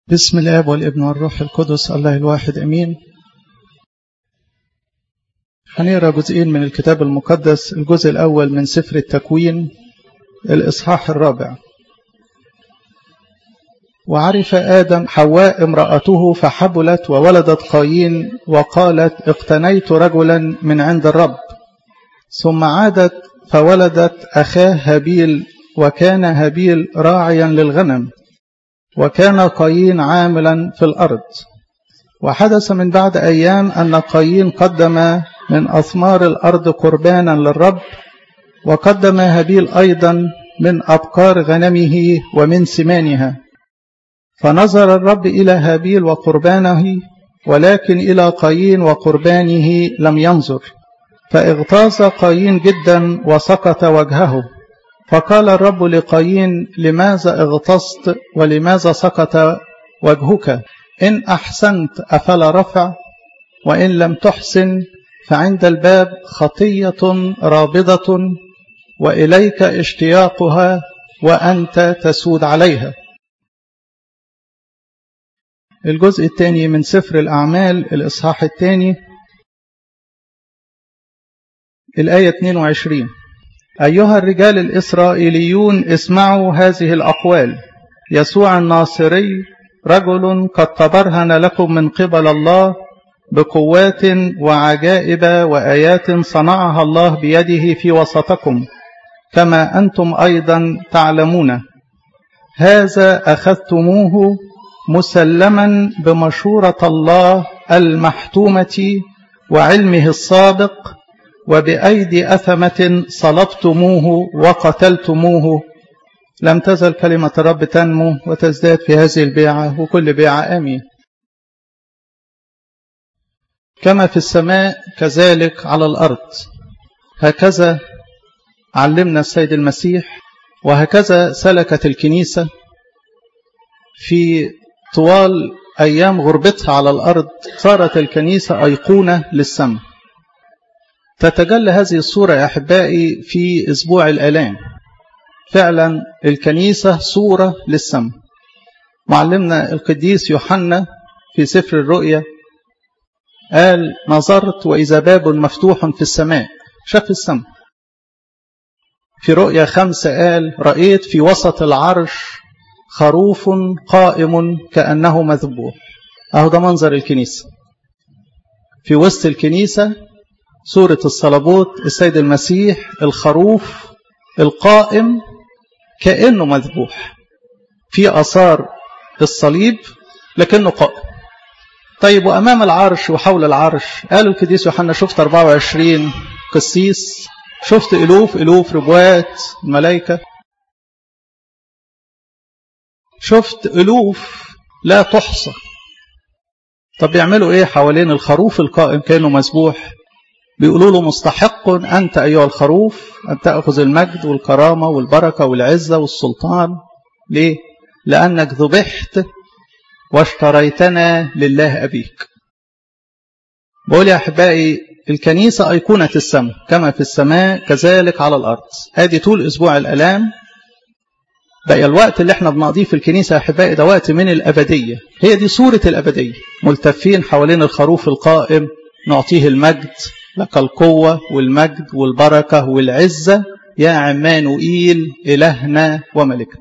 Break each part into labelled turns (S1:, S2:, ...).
S1: بسم الاب والابن والروح القدس الله الواحد امين هنقرا جزئين من الكتاب المقدس الجزء الاول من سفر التكوين الاصحاح الرابع وعرف ادم حواء امراته فحبلت وولدت قايين وقالت اقتنيت رجلا من عند الرب ثم عادت فولدت اخاه هابيل وكان هابيل راعيا للغنم وكان قايين عاملا في الأرض وحدث من بعد أيام أن قايين قدم من أثمار الأرض قربانا للرب وقدم هابيل أيضا من أبقار غنمه ومن سمانها فنظر الرب إلى هابيل وقربانه ولكن إلى قايين وقربانه لم ينظر فاغتاظ قايين جدا وسقط وجهه فقال الرب لقايين لماذا اغتصت ولماذا سقط وجهك إن أحسنت أفلا رفع وإن لم تحسن فعند الباب خطية رابضة وإليك اشتياقها وأنت تسود عليها الجزء الثاني من سفر الأعمال الإصحاح الثاني الآية 22 أيها الرجال الإسرائيليون اسمعوا هذه الأقوال يسوع الناصري رجل قد تبرهن لكم من قبل الله بقوات وعجائب وآيات صنعها الله بيده في وسطكم كما أنتم أيضا تعلمون هذا أخذتموه مسلما بمشورة الله المحتومة وعلمه السابق وبأيدي أثمة صلبتموه وقتلتموه لم تزل كلمة الرب تنمو وتزداد في هذه البيعة وكل بيعة آمين كما في السماء كذلك على الأرض هكذا علمنا السيد المسيح وهكذا سلكت الكنيسة في طوال أيام غربتها على الأرض صارت الكنيسة أيقونة للسماء تتجلى هذه الصورة يا أحبائي في أسبوع الآلام فعلا الكنيسة صورة للسماء معلمنا القديس يوحنا في سفر الرؤيا قال نظرت وإذا باب مفتوح في السماء شاف السماء في رؤيا خمسة قال رأيت في وسط العرش خروف قائم كأنه مذبوح أهو ده منظر الكنيسة في وسط الكنيسة سورة الصلبوت السيد المسيح الخروف القائم كأنه مذبوح في أثار الصليب لكنه قائم طيب وأمام العرش وحول العرش قال القديس يوحنا شفت 24 قسيس شفت ألوف ألوف ربوات الملائكة شفت ألوف لا تحصى طب بيعملوا ايه حوالين الخروف القائم كانه مذبوح بيقولوا له مستحق أنت أيها الخروف أن تأخذ المجد والكرامة والبركة والعزة والسلطان ليه؟ لأنك ذبحت واشتريتنا لله أبيك بقول يا أحبائي الكنيسة أيقونة السماء كما في السماء كذلك على الأرض هذه طول أسبوع الألام بقى الوقت اللي احنا بنقضيه في الكنيسة يا أحبائي ده وقت من الأبدية هي دي صورة الأبدية ملتفين حوالين الخروف القائم نعطيه المجد لك القوة والمجد والبركة والعزة يا عمانوئيل إلهنا وملكنا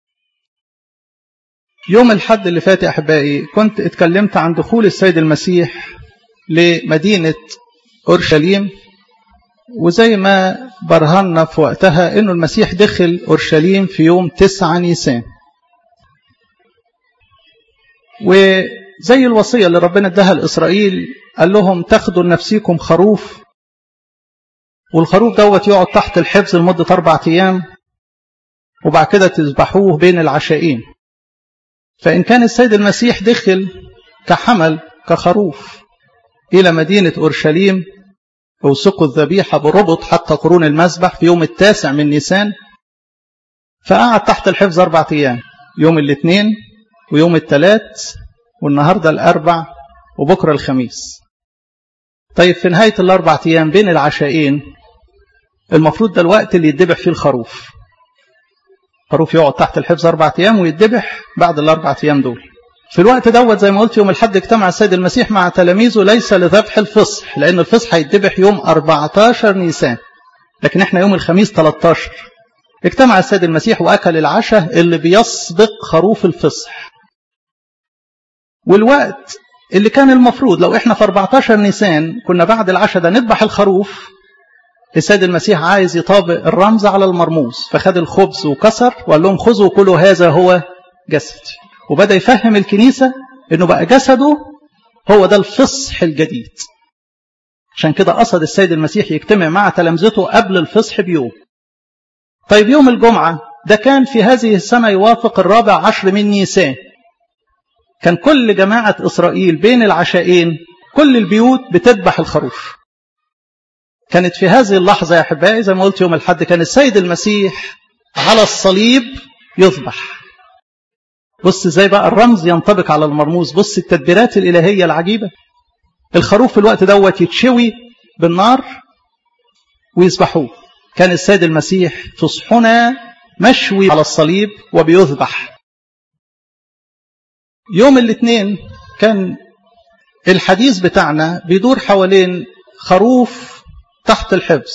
S1: يوم الحد اللي فات يا أحبائي كنت اتكلمت عن دخول السيد المسيح لمدينة أورشليم وزي ما برهنا في وقتها أنه المسيح دخل أورشليم في يوم تسعة نيسان وزي الوصية اللي ربنا اداها لإسرائيل قال لهم تاخدوا لنفسيكم خروف والخروف دوت يقعد تحت الحفظ لمدة أربعة أيام وبعد كده تذبحوه بين العشائين فإن كان السيد المسيح دخل كحمل كخروف إلى مدينة أورشليم وسقوا الذبيحة بربط حتى قرون المذبح في يوم التاسع من نيسان فقعد تحت الحفظ أربعة أيام يوم الاثنين ويوم الثلاث والنهاردة الأربع وبكرة الخميس طيب في نهاية الأربع أيام بين العشائين المفروض ده الوقت اللي يدبح فيه الخروف خروف يقعد تحت الحفظ أربع أيام ويدبح بعد الأربع أيام دول في الوقت دوت زي ما قلت يوم الحد اجتمع السيد المسيح مع تلاميذه ليس لذبح الفصح لأن الفصح هيتذبح يوم 14 نيسان لكن احنا يوم الخميس 13 اجتمع السيد المسيح وأكل العشاء اللي بيسبق خروف الفصح والوقت اللي كان المفروض لو احنا في 14 نيسان كنا بعد العشاء ده نذبح الخروف السيد المسيح عايز يطابق الرمز على المرموز فخد الخبز وكسر وقال لهم خذوا كلوا هذا هو جسدي وبدأ يفهم الكنيسة انه بقى جسده هو ده الفصح الجديد عشان كده قصد السيد المسيح يجتمع مع تلامذته قبل الفصح بيوم طيب يوم الجمعة ده كان في هذه السنة يوافق الرابع عشر من نيسان كان كل جماعة إسرائيل بين العشاءين كل البيوت بتذبح الخروف كانت في هذه اللحظة يا أحبائي زي ما قلت يوم الحد كان السيد المسيح على الصليب يذبح بص ازاي بقى الرمز ينطبق على المرموز بص التدبيرات الإلهية العجيبة الخروف في الوقت دوت يتشوي بالنار ويذبحوه كان السيد المسيح في صحنا مشوي على الصليب وبيذبح يوم الاثنين كان الحديث بتاعنا بيدور حوالين خروف تحت الحبس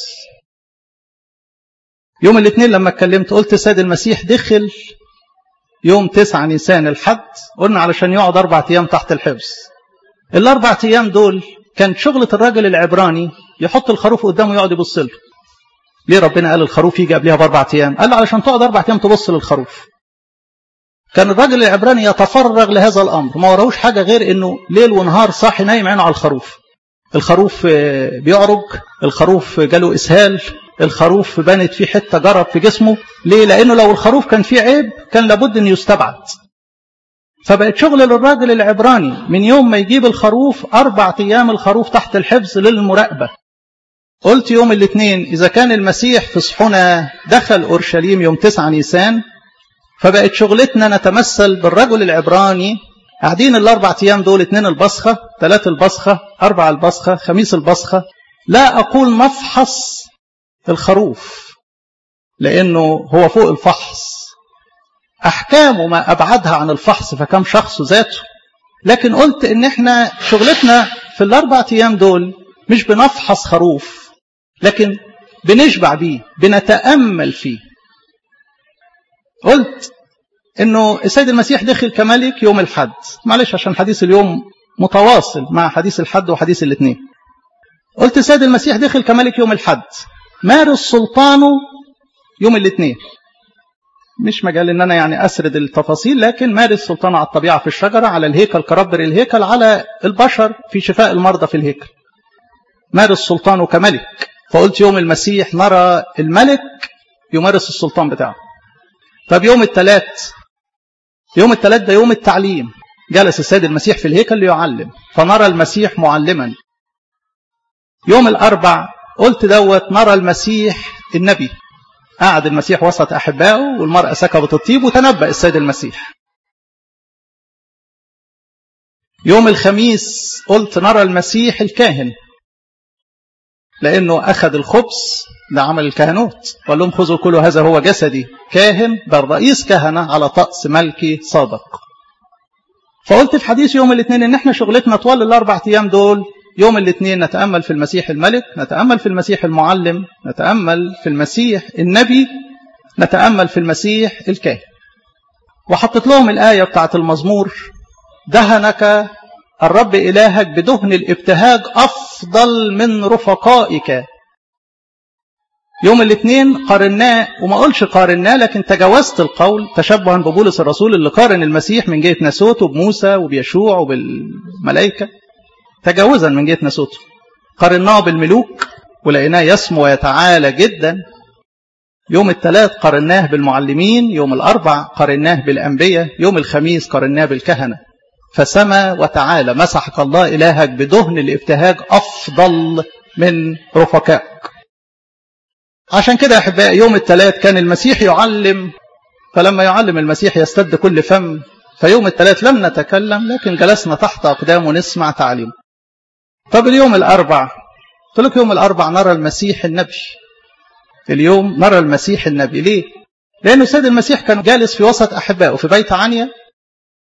S1: يوم الاثنين لما اتكلمت قلت السيد المسيح دخل يوم تسعة نيسان الحد قلنا علشان يقعد أربع أيام تحت الحبس الأربع أيام دول كانت شغلة الراجل العبراني يحط الخروف قدامه يقعد يبص له ليه ربنا قال الخروف يجي قبلها بأربع أيام قال له علشان تقعد أربع أيام تبص للخروف كان الراجل العبراني يتفرغ لهذا الأمر ما وراهوش حاجة غير أنه ليل ونهار صاحي نايم عينه على الخروف الخروف بيعرج الخروف جاله إسهال الخروف بانت فيه حتة جرب في جسمه ليه لأنه لو الخروف كان فيه عيب كان لابد أن يستبعد فبقت شغل للراجل العبراني من يوم ما يجيب الخروف أربع أيام الخروف تحت الحفظ للمراقبة قلت يوم الاثنين إذا كان المسيح في صحنا دخل أورشليم يوم تسعة نيسان فبقت شغلتنا نتمثل بالرجل العبراني قاعدين الأربع أيام دول اثنين البصخة ثلاث البصخة أربع البصخة خميس البصخة لا أقول نفحص الخروف لأنه هو فوق الفحص أحكامه ما أبعدها عن الفحص فكم شخص ذاته لكن قلت إن إحنا شغلتنا في الأربع أيام دول مش بنفحص خروف لكن بنشبع بيه بنتأمل فيه قلت انه السيد المسيح دخل كملك يوم الحد معلش عشان حديث اليوم متواصل مع حديث الحد وحديث الاثنين قلت السيد المسيح دخل كملك يوم الحد مارس سلطانه يوم الاثنين مش مجال ان انا يعني اسرد التفاصيل لكن مارس سلطانه على الطبيعه في الشجره على الهيكل كربر الهيكل على البشر في شفاء المرضى في الهيكل مارس سلطانه كملك فقلت يوم المسيح نرى الملك يمارس السلطان بتاعه طب يوم الثلاث يوم الثلاث ده يوم التعليم جلس السيد المسيح في الهيكل ليعلم فنرى المسيح معلما يوم الأربع قلت دوت نرى المسيح النبي قعد المسيح وسط أحبائه والمرأة سكبت الطيب وتنبأ السيد المسيح يوم الخميس قلت نرى المسيح الكاهن لأنه أخذ الخبز ده عمل الكهنوت وقال لهم خذوا كل هذا هو جسدي كاهن بل رئيس كهنة على طقس ملكي صادق فقلت في حديث يوم الاثنين ان احنا شغلتنا طوال الاربع ايام دول يوم الاثنين نتأمل في المسيح الملك نتأمل في المسيح المعلم نتأمل في المسيح النبي نتأمل في المسيح الكاهن وحطت لهم الآية بتاعت المزمور دهنك الرب إلهك بدهن الابتهاج أفضل من رفقائك يوم الاثنين قارناه وما اقولش قارناه لكن تجاوزت القول تشبها ببولس الرسول اللي قارن المسيح من جهه ناسوته بموسى وبيشوع وبالملائكه تجاوزا من جهه ناسوته قارناه بالملوك ولقيناه يسمو ويتعالى جدا يوم الثلاث قارناه بالمعلمين يوم الاربع قارناه بالانبياء يوم الخميس قارناه بالكهنه فسما وتعالى مسحك الله الهك بدهن الابتهاج افضل من رفقائك عشان كده أحبائي يوم الثلاث كان المسيح يعلم فلما يعلم المسيح يستد كل فم فيوم الثلاث لم نتكلم لكن جلسنا تحت أقدامه نسمع تعليم طب اليوم الأربع قلت لك يوم الأربع نرى المسيح النبي اليوم نرى المسيح النبي ليه؟ لأن السيد المسيح كان جالس في وسط أحبائه في بيت عنيا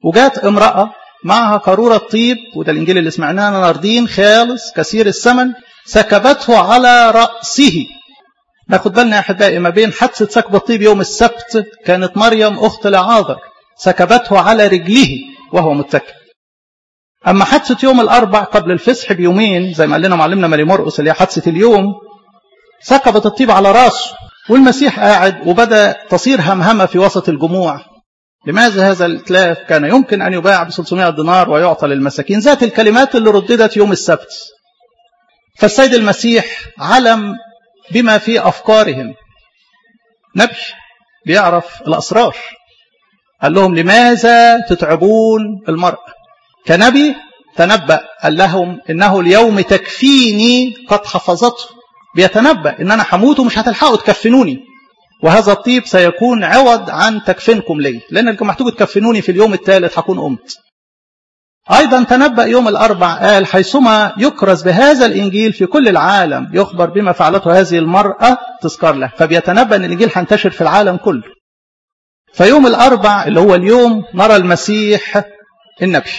S1: وجات امرأة معها قارورة طيب وده الإنجيل اللي سمعناه ناردين خالص كثير الثمن سكبته على رأسه ناخد بالنا يا أحبائي ما بين حادثة سكب الطيب يوم السبت كانت مريم أخت لعاذر سكبته على رجله وهو متكئ أما حادثة يوم الأربع قبل الفسح بيومين زي ما قال لنا معلمنا ماري مرقس اللي هي حادثة اليوم سكبت الطيب على راسه والمسيح قاعد وبدأ تصير همهمة في وسط الجموع لماذا هذا الإتلاف كان يمكن أن يباع ب 600 دينار ويعطى للمساكين ذات الكلمات اللي رددت يوم السبت فالسيد المسيح علم بما في أفكارهم نبي بيعرف الأسرار قال لهم لماذا تتعبون المرأة كنبي تنبأ قال لهم إنه اليوم تكفيني قد حفظته بيتنبأ إن أنا هموت ومش هتلحقوا تكفنوني وهذا الطيب سيكون عوض عن تكفينكم لي لأن انكم محتاجوا تكفنوني في اليوم الثالث هكون قمت أيضا تنبأ يوم الأربع قال حيثما يكرز بهذا الإنجيل في كل العالم يخبر بما فعلته هذه المرأة تذكر له فبيتنبأ أن الإنجيل هينتشر في العالم كله فيوم الأربع اللي هو اليوم نرى المسيح النبي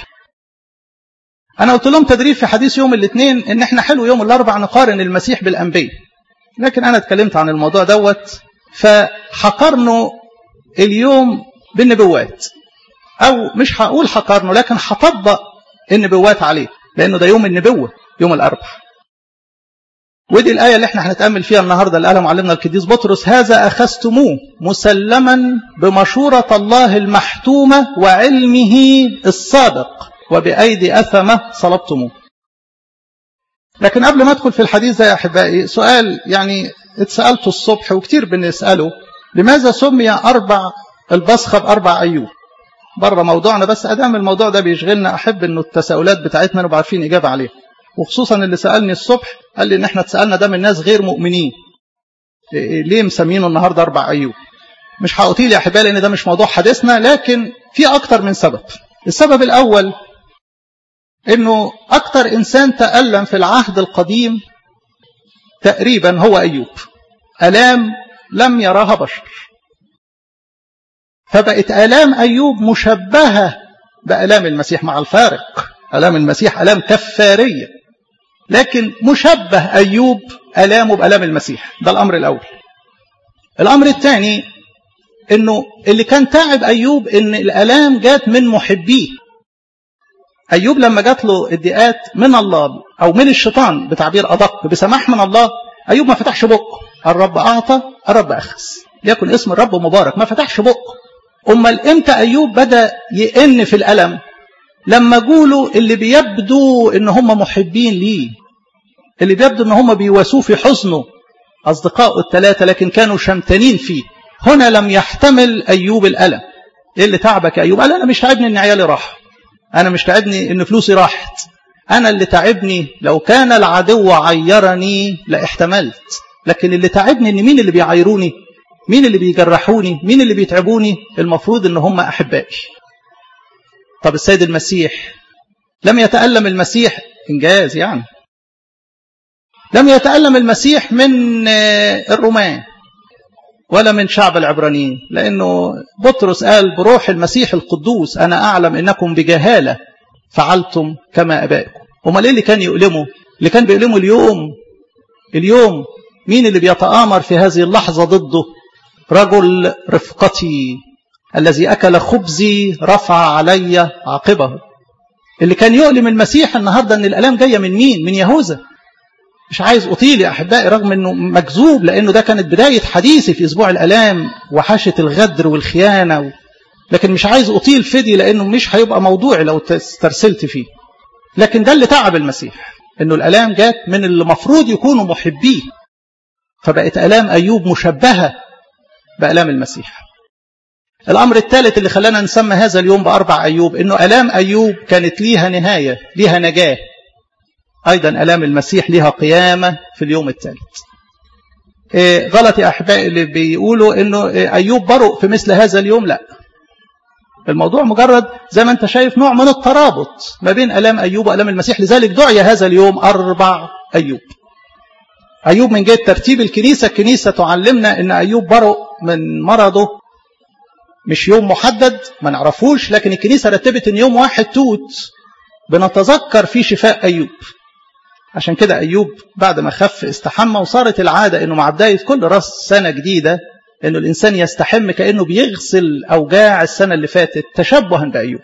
S1: أنا قلت لهم تدريب في حديث يوم الاثنين إن إحنا حلو يوم الأربع نقارن المسيح بالأنبياء لكن أنا اتكلمت عن الموضوع دوت فحقرنه اليوم بالنبوات أو مش هقول حقرنه لكن هطبق النبوات عليه لأنه ده يوم النبوة يوم الأربع ودي الآية اللي احنا هنتأمل فيها النهاردة اللي قالها معلمنا القديس بطرس هذا أخذتموه مسلما بمشورة الله المحتومة وعلمه السابق وبأيدي أثمة صلبتموه لكن قبل ما أدخل في الحديث ده يا أحبائي سؤال يعني اتسألته الصبح وكتير بنسأله لماذا سمي أربع البصخة بأربع أيوب بره موضوعنا بس أدام الموضوع ده بيشغلنا أحب أنه التساؤلات بتاعتنا نبقى عارفين إجابة عليها وخصوصا اللي سألني الصبح قال لي إن إحنا اتسألنا ده من ناس غير مؤمنين ليه مسمينه النهاردة أربع أيوب مش هأطيل يا أحبائي لأن ده مش موضوع حديثنا لكن في أكتر من سبب السبب الأول انه اكتر انسان تألم في العهد القديم تقريبا هو ايوب الام لم يراها بشر فبقت الام ايوب مشبهه بالام المسيح مع الفارق الام المسيح الام كفاريه لكن مشبه ايوب الامه بالام المسيح ده الامر الاول الامر الثاني انه اللي كان تعب ايوب ان الالام جات من محبيه أيوب لما جات له الضيقات من الله أو من الشيطان بتعبير أدق بسماح من الله أيوب ما فتحش بقه الرب أعطى الرب أخذ ليكن اسم الرب مبارك ما فتحش بقه أمال إمتى أيوب بدأ يئن في الألم لما جوله اللي بيبدو إن هم محبين ليه اللي بيبدو إن هم بيواسوه في حزنه أصدقائه الثلاثة لكن كانوا شمتانين فيه هنا لم يحتمل أيوب الألم إيه اللي تعبك يا أيوب قال أنا مش تعبني إن عيالي راحوا أنا مش تعبني إن فلوسي راحت أنا اللي تعبني لو كان العدو عيرني لاحتملت لكن اللي تعبني إن مين اللي بيعيروني مين اللي بيجرحوني مين اللي بيتعبوني المفروض إن هم أحبائي طب السيد المسيح لم يتألم المسيح إنجاز يعني لم يتألم المسيح من الرومان ولا من شعب العبرانيين لأنه بطرس قال بروح المسيح القدوس أنا أعلم أنكم بجهالة فعلتم كما أبائكم امال ايه اللي كان يؤلمه اللي كان بيؤلمه اليوم اليوم مين اللي بيتآمر في هذه اللحظة ضده رجل رفقتي الذي أكل خبزي رفع علي عاقبه اللي كان يؤلم المسيح النهاردة أن الألام جاية من مين من يهوذا مش عايز أطيل يا أحبائي رغم أنه مكذوب لأنه ده كانت بداية حديثي في أسبوع الألام وحاشة الغدر والخيانة و... لكن مش عايز أطيل فدي لأنه مش هيبقى موضوعي لو استرسلت فيه لكن ده اللي تعب المسيح أنه الألام جات من اللي مفروض يكونوا محبيه فبقت ألام أيوب مشبهة بألام المسيح الأمر الثالث اللي خلانا نسمى هذا اليوم بأربع أيوب أنه ألام أيوب كانت ليها نهاية ليها نجاة أيضا ألام المسيح لها قيامة في اليوم الثالث إيه غلط يا أحبائي اللي بيقولوا أنه إيه أيوب برؤ في مثل هذا اليوم لا الموضوع مجرد زي ما أنت شايف نوع من الترابط ما بين ألام أيوب وألام المسيح لذلك دعي هذا اليوم أربع أيوب أيوب من جهة ترتيب الكنيسة الكنيسة تعلمنا أن أيوب برؤ من مرضه مش يوم محدد ما نعرفوش لكن الكنيسة رتبت ان يوم واحد توت بنتذكر فيه شفاء أيوب عشان كده أيوب بعد ما خف استحمى وصارت العادة انه مع بداية كل راس سنة جديدة انه الانسان يستحم كأنه بيغسل أوجاع السنة اللي فاتت تشبها بأيوب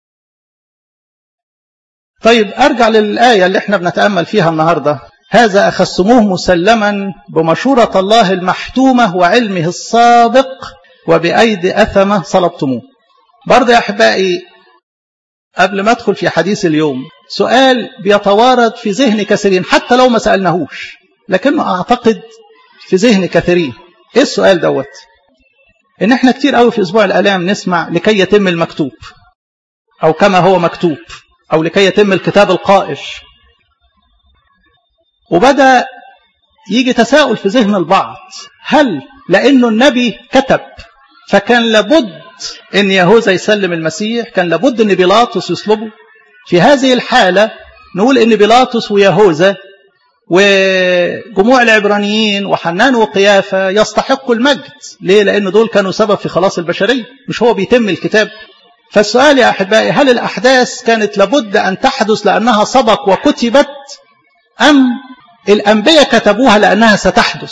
S1: طيب أرجع للآية اللي احنا بنتأمل فيها النهاردة هذا أخذتموه مسلما بمشورة الله المحتومة وعلمه السابق وبأيدي أثمة صلبتموه برضه يا أحبائي قبل ما أدخل في حديث اليوم سؤال بيتوارد في ذهن كثيرين حتى لو ما سألناهوش لكنه أعتقد في ذهن كثيرين إيه السؤال دوت إن إحنا كتير قوي في أسبوع الآلام نسمع لكي يتم المكتوب أو كما هو مكتوب أو لكي يتم الكتاب القائل وبدأ يجي تساؤل في ذهن البعض هل لأنه النبي كتب فكان لابد أن يهوذا يسلم المسيح كان لابد أن بيلاطس يصلبه في هذه الحالة نقول أن بيلاطس ويهوذا وجموع العبرانيين وحنان وقيافة يستحقوا المجد ليه؟ لأن دول كانوا سبب في خلاص البشرية مش هو بيتم الكتاب فالسؤال يا أحبائي هل الأحداث كانت لابد أن تحدث لأنها سبق وكتبت أم الأنبياء كتبوها لأنها ستحدث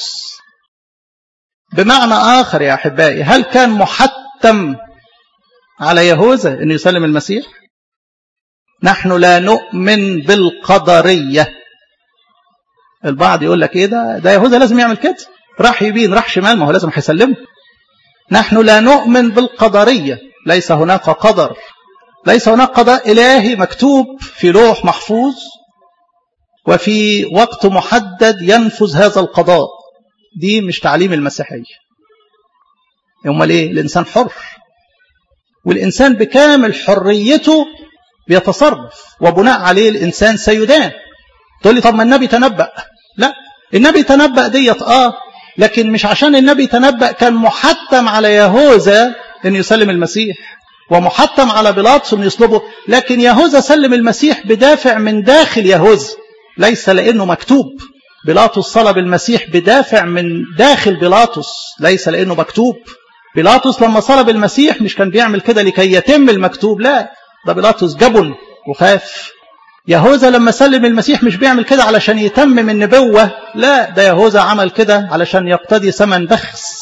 S1: بمعنى آخر يا أحبائي هل كان محتم على يهوذا أن يسلم المسيح نحن لا نؤمن بالقدرية البعض يقول لك إيه ده ده يهوذا لازم يعمل كده راح يمين راح شمال ما هو لازم هيسلمه نحن لا نؤمن بالقدرية ليس هناك قدر ليس هناك قضاء إلهي مكتوب في لوح محفوظ وفي وقت محدد ينفذ هذا القضاء دي مش تعليم المسيحية امال ايه الانسان حر والانسان بكامل حريته بيتصرف وبناء عليه الانسان سيدان تقول لي طب ما النبي تنبأ لا النبي تنبأ ديت اه لكن مش عشان النبي تنبأ كان محتم على يهوذا ان يسلم المسيح ومحتم على بيلاطس ان يصلبه لكن يهوذا سلم المسيح بدافع من داخل يهوذا ليس لانه مكتوب بيلاطس صلب المسيح بدافع من داخل بيلاطس ليس لانه مكتوب بيلاطس لما صلب المسيح مش كان بيعمل كده لكي يتم المكتوب لا ده بيلاطس جبن وخاف يهوذا لما سلم المسيح مش بيعمل كده علشان يتمم النبوة لا ده يهوذا عمل كده علشان يقتدي ثمن بخس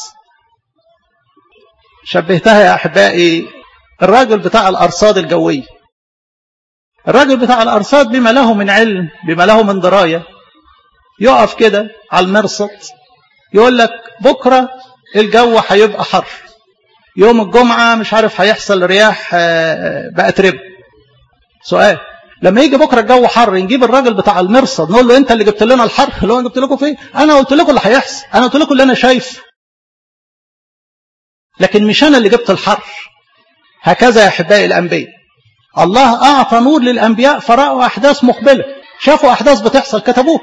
S1: شبهتها يا أحبائي الراجل بتاع الأرصاد الجوية الراجل بتاع الأرصاد بما له من علم بما له من دراية يقف كده على المرصد يقول لك بكرة الجو هيبقى حر يوم الجمعة مش عارف هيحصل رياح بقت رب سؤال لما يجي بكرة الجو حر نجيب الراجل بتاع المرصد نقول له انت اللي جبت لنا الحر اللي هو جبت لكم فيه انا قلت لكم اللي هيحصل انا قلت لكم اللي انا شايفه لكن مش انا اللي جبت الحر هكذا يا احبائي الانبياء الله اعطى نور للانبياء فرأوا احداث مقبله شافوا احداث بتحصل كتبوها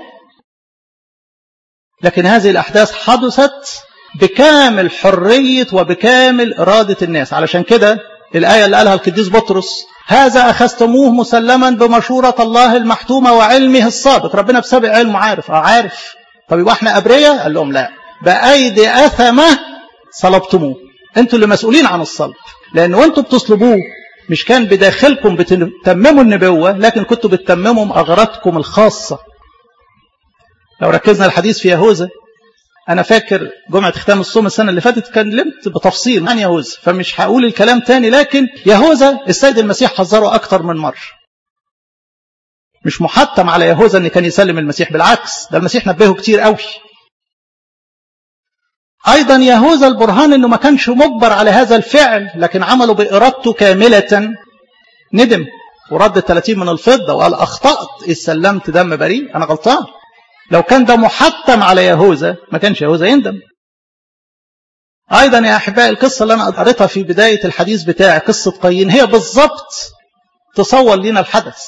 S1: لكن هذه الاحداث حدثت بكامل حريه وبكامل اراده الناس علشان كده الايه اللي قالها القديس بطرس هذا اخذتموه مسلما بمشوره الله المحتومه وعلمه السابق ربنا بسابق علمه عارف اه عارف طب يبقى احنا ابرياء قال لهم لا بايدي اثمه صلبتموه انتوا اللي مسؤولين عن الصلب لان وانتوا بتصلبوه مش كان بداخلكم بتتمموا النبوة لكن كنتوا بتتمموا أغراضكم الخاصة لو ركزنا الحديث في يهوذا أنا فاكر جمعة ختام الصوم السنة اللي فاتت كلمت بتفصيل عن يهوذا فمش هقول الكلام تاني لكن يهوذا السيد المسيح حذره أكتر من مرة مش محتم على يهوذا أن كان يسلم المسيح بالعكس ده المسيح نبهه كتير قوي أيضا يهوذا البرهان أنه ما كانش مجبر على هذا الفعل لكن عمله بإرادته كاملة ندم ورد الثلاثين من الفضة وقال أخطأت إذ سلمت دم بريء أنا غلطان لو كان ده محتم على يهوذا ما كانش يهوذا يندم أيضا يا أحبائي القصة اللي أنا قريتها في بداية الحديث بتاعي قصة قايين هي بالضبط تصور لنا الحدث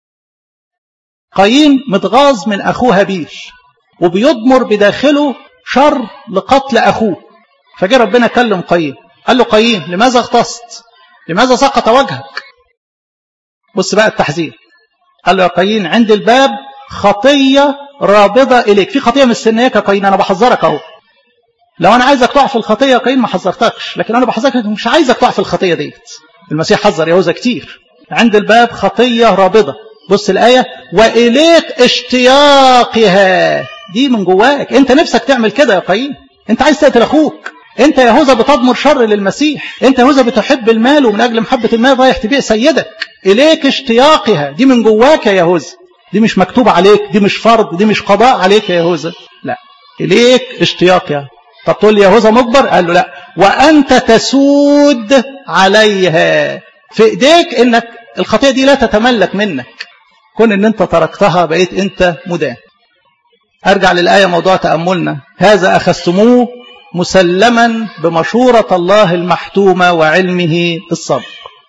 S1: قايين متغاظ من أخوه هابيل وبيضمر بداخله شر لقتل أخوه فجاء ربنا كلم قايين قال له قايين لماذا اغتصت لماذا سقط وجهك بص بقى التحذير قال له يا قايين عند الباب خطية رابضة إليك في خطية مستنياك يا قايين أنا بحذرك أهو لو انا عايزك تقع في الخطيه يا قايين ما حذرتكش لكن انا بحذرك مش عايزك تقع في الخطيه ديت المسيح حذر يهوذا كتير عند الباب خطيه رابضه بص الايه واليك اشتياقها دي من جواك انت نفسك تعمل كده يا قايين انت عايز تقتل اخوك انت يهوذا بتضمر شر للمسيح انت يهوذا بتحب المال ومن اجل محبه المال رايح تبيع سيدك اليك اشتياقها دي من جواك يا يهوذا دي مش مكتوب عليك دي مش فرض دي مش قضاء عليك يا يهوذا لا اليك اشتياقها طب تقول لي يهوذا مجبر قال له لا وانت تسود عليها في ايديك انك الخطيه دي لا تتملك منك كون ان انت تركتها بقيت انت مدان ارجع للايه موضوع تاملنا هذا اخذتموه مسلما بمشوره الله المحتومه وعلمه السابق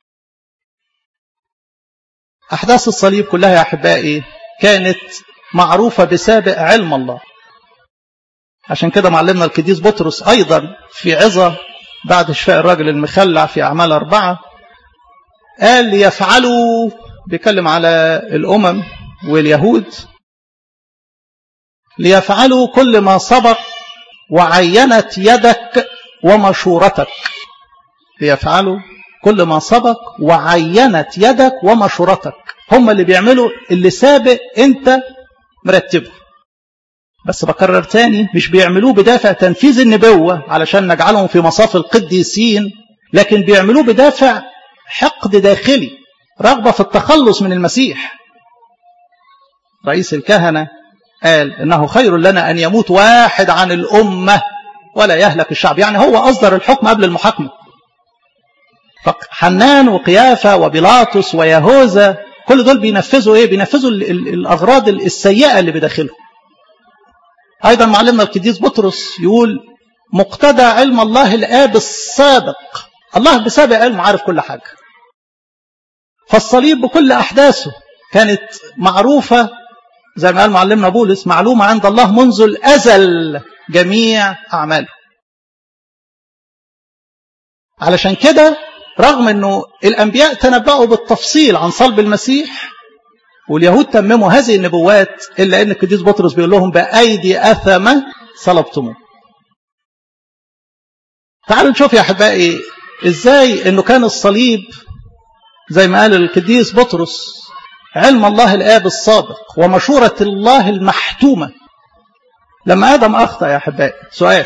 S1: احداث الصليب كلها يا احبائي كانت معروفه بسابق علم الله عشان كده معلمنا القديس بطرس ايضا في عظه بعد شفاء الراجل المخلع في اعمال اربعه قال ليفعلوا بيتكلم على الامم واليهود ليفعلوا كل ما سبق وعينت يدك ومشورتك ليفعلوا كل ما سبق وعينت يدك ومشورتك هم اللي بيعملوا اللي سابق انت مرتبه بس بكرر تاني مش بيعملوه بدافع تنفيذ النبوة علشان نجعلهم في مصاف القديسين لكن بيعملوه بدافع حقد داخلي رغبة في التخلص من المسيح رئيس الكهنة قال إنه خير لنا أن يموت واحد عن الأمة ولا يهلك الشعب يعني هو أصدر الحكم قبل المحاكمة حنان وقيافة وبيلاطس ويهوذا كل دول بينفذوا ايه بينفذوا ال ال الاغراض السيئه اللي بداخلهم ايضا معلمنا القديس بطرس يقول مقتدى علم الله الاب السابق الله بسابق علمه عارف كل حاجه فالصليب بكل احداثه كانت معروفه زي ما قال معلمنا بولس معلومه عند الله منذ الازل جميع اعماله علشان كده رغم انه الانبياء تنبأوا بالتفصيل عن صلب المسيح واليهود تمموا هذه النبوات الا ان القديس بطرس بيقول لهم بايدي اثمه صلبتموه. تعالوا نشوف يا احبائي ازاي انه كان الصليب زي ما قال القديس بطرس علم الله الاب السابق ومشوره الله المحتومه. لما ادم اخطا يا احبائي سؤال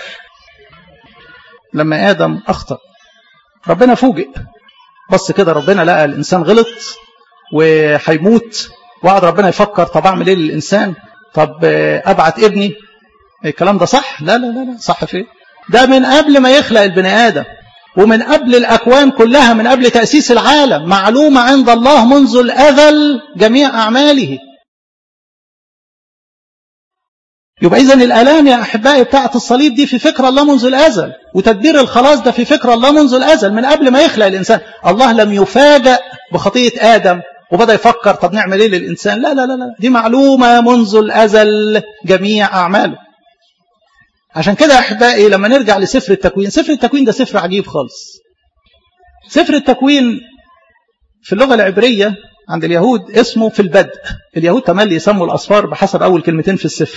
S1: لما ادم اخطأ ربنا فوجئ بص كده ربنا لقى الانسان غلط وهيموت وقعد ربنا يفكر طب اعمل ايه للانسان طب ابعت ابني الكلام ده صح لا لا لا, لا. صح في ده من قبل ما يخلق البني ادم ومن قبل الاكوان كلها من قبل تاسيس العالم معلومه عند الله منذ الازل جميع اعماله يبقى إذا الآلام يا أحبائي بتاعة الصليب دي في فكر الله منذ الأزل وتدبير الخلاص ده في فكر الله منذ الأزل من قبل ما يخلق الإنسان الله لم يفاجأ بخطية آدم وبدأ يفكر طب نعمل إيه للإنسان لا لا لا لا دي معلومة منذ الأزل جميع أعماله عشان كده يا أحبائي لما نرجع لسفر التكوين سفر التكوين ده سفر عجيب خالص سفر التكوين في اللغة العبرية عند اليهود اسمه في البدء اليهود تملي يسموا الأصفار بحسب أول كلمتين في السفر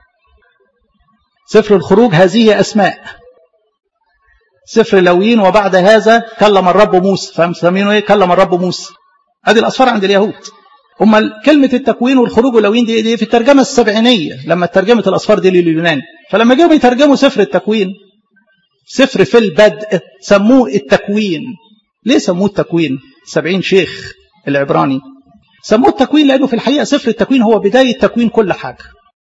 S1: سفر الخروج هذه أسماء سفر لوين وبعد هذا كلم الرب موسى فمسمينه ايه كلم الرب موسى ادي الأصفار عند اليهود أما كلمة التكوين والخروج واللوين دي, دي في الترجمة السبعينية لما ترجمت الأصفار دي لليوناني فلما جاوا يترجموا سفر التكوين سفر في البدء سموه التكوين ليه سموه التكوين سبعين شيخ العبراني سموه التكوين لأنه في الحقيقة سفر التكوين هو بداية تكوين كل حاجة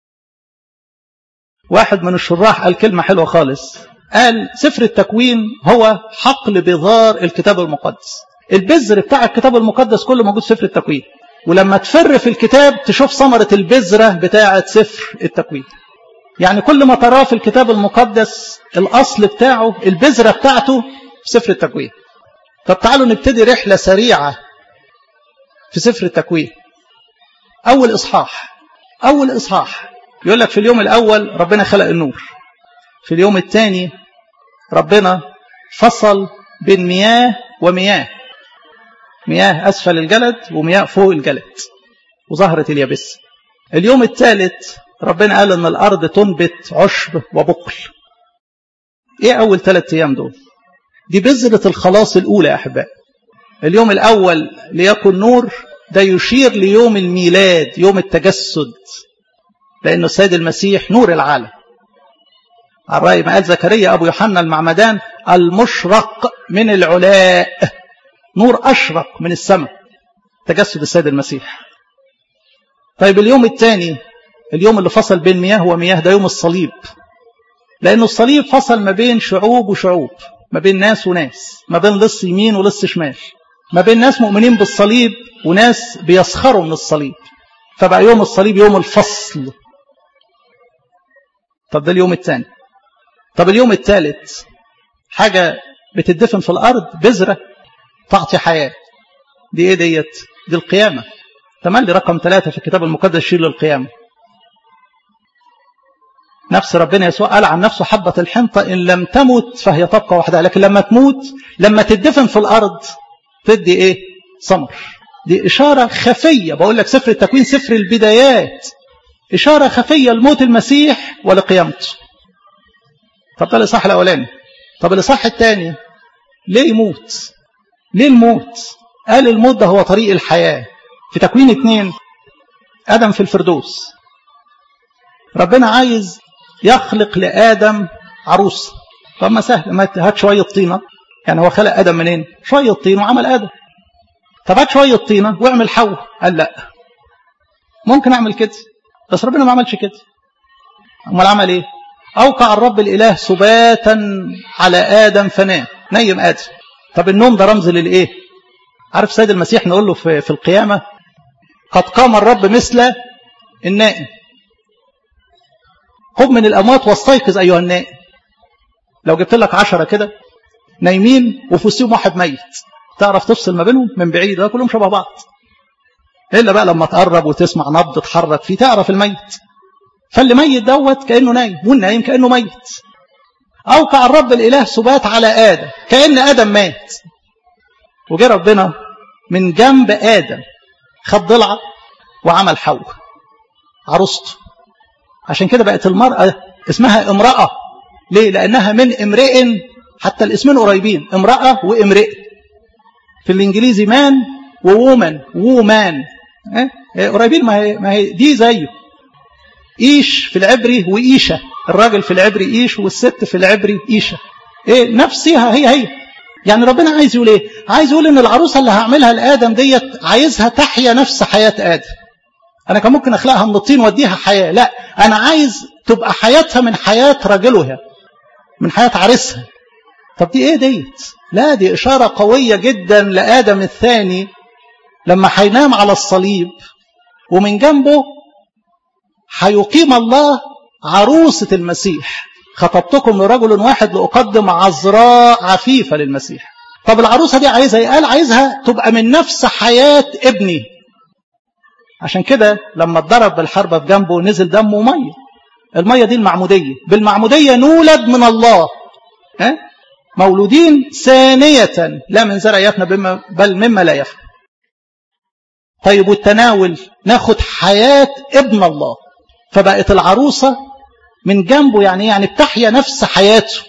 S1: واحد من الشراح قال كلمة حلوة خالص قال سفر التكوين هو حقل بذار الكتاب المقدس البذر بتاع الكتاب المقدس كله موجود في سفر التكوين ولما تفر في الكتاب تشوف ثمرة البذرة بتاعة سفر التكوين يعني كل ما تراه في الكتاب المقدس الأصل بتاعه البذرة بتاعته في سفر التكوين طب تعالوا نبتدي رحلة سريعة في سفر التكوين أول إصحاح أول إصحاح يقول لك في اليوم الأول ربنا خلق النور في اليوم الثاني ربنا فصل بين مياه ومياه مياه أسفل الجلد ومياه فوق الجلد وظهرت اليابسة اليوم الثالث ربنا قال أن الأرض تنبت عشب وبقل ايه اول ثلاث ايام دول دي بذرة الخلاص الاولى يا احبائي اليوم الاول ليكن نور ده يشير ليوم الميلاد يوم التجسد لانه السيد المسيح نور العالم على رأي ما قال زكريا ابو يوحنا المعمدان المشرق من العلاء نور اشرق من السماء تجسد السيد المسيح طيب اليوم الثاني اليوم اللي فصل بين مياه ومياه ده يوم الصليب لأنه الصليب فصل ما بين شعوب وشعوب ما بين ناس وناس ما بين لص يمين ولص شمال ما بين ناس مؤمنين بالصليب وناس بيسخروا من الصليب فبقى يوم الصليب يوم الفصل طب ده اليوم الثاني طب اليوم الثالث حاجة بتدفن في الأرض بذرة تعطي حياة دي ايه ديت دي القيامة تملي رقم ثلاثة في الكتاب المقدس شيل القيامة نفس ربنا يسوع قال عن نفسه حبة الحنطة إن لم تمت فهي تبقى وحدها لكن لما تموت لما تدفن في الأرض تدي إيه ثمر دي إشارة خفية بقول لك سفر التكوين سفر البدايات إشارة خفية لموت المسيح ولقيامته طب ده الإصحاح الأولاني طب الإصحاح الثاني ليه يموت ليه الموت قال الموت ده هو طريق الحياة في تكوين اتنين آدم في الفردوس ربنا عايز يخلق لآدم عروس طب ما سهل ما هات شوية طينة يعني هو خلق آدم منين شوية طين وعمل آدم طب هات شوية طينة واعمل حواء قال لا ممكن أعمل كده بس ربنا ما عملش كده امال عمل ايه أوقع الرب الإله سباتا على آدم فنام نيم آدم طب النوم ده رمز للإيه عارف سيد المسيح نقول له في, في القيامة قد قام الرب مثل النائم قم من الأموات واستيقظ أيها النائم لو جبت لك عشرة كده نايمين وفي وسطهم واحد ميت تعرف تفصل ما بينهم من بعيد ده كلهم شبه بعض إلا بقى لما تقرب وتسمع نبض تحرك فيه تعرف الميت فاللي ميت دوت كأنه نايم والنايم كأنه ميت أوقع الرب الإله سبات على آدم كأن آدم مات وجه ربنا من جنب آدم خد ضلعة وعمل حواء عروسته عشان كده بقت المرأة اسمها امرأة ليه؟ لأنها من امرئ حتى الاسمين قريبين امرأة وامرئ في الإنجليزي مان وومن وومان اه؟ قريبين ما هي, ما هي دي زيه إيش في العبري وإيشة الراجل في العبري إيش والست في العبري إيشة إيه نفسها هي هي يعني ربنا عايز يقول إيه عايز يقول إن العروسة اللي هعملها لآدم ديت عايزها تحيا نفس حياة آدم أنا كان ممكن أخلقها من الطين وأديها حياة لا أنا عايز تبقى حياتها من حياة رجلها من حياة عريسها طب دي إيه ديت لا دي إشارة قوية جدا لآدم الثاني لما هينام على الصليب ومن جنبه هيقيم الله عروسة المسيح خطبتكم لرجل واحد لأقدم عذراء عفيفة للمسيح طب العروسة دي عايزها ايه قال عايزها تبقى من نفس حياة ابني عشان كده لما اتضرب بالحربة في جنبه نزل دمه مية المية دي المعمودية بالمعمودية نولد من الله ها؟ مولودين ثانية لا من زرع يفنى بل مما لا يفنى طيب والتناول ناخد حياة ابن الله فبقت العروسة من جنبه يعني يعني بتحيا نفس حياته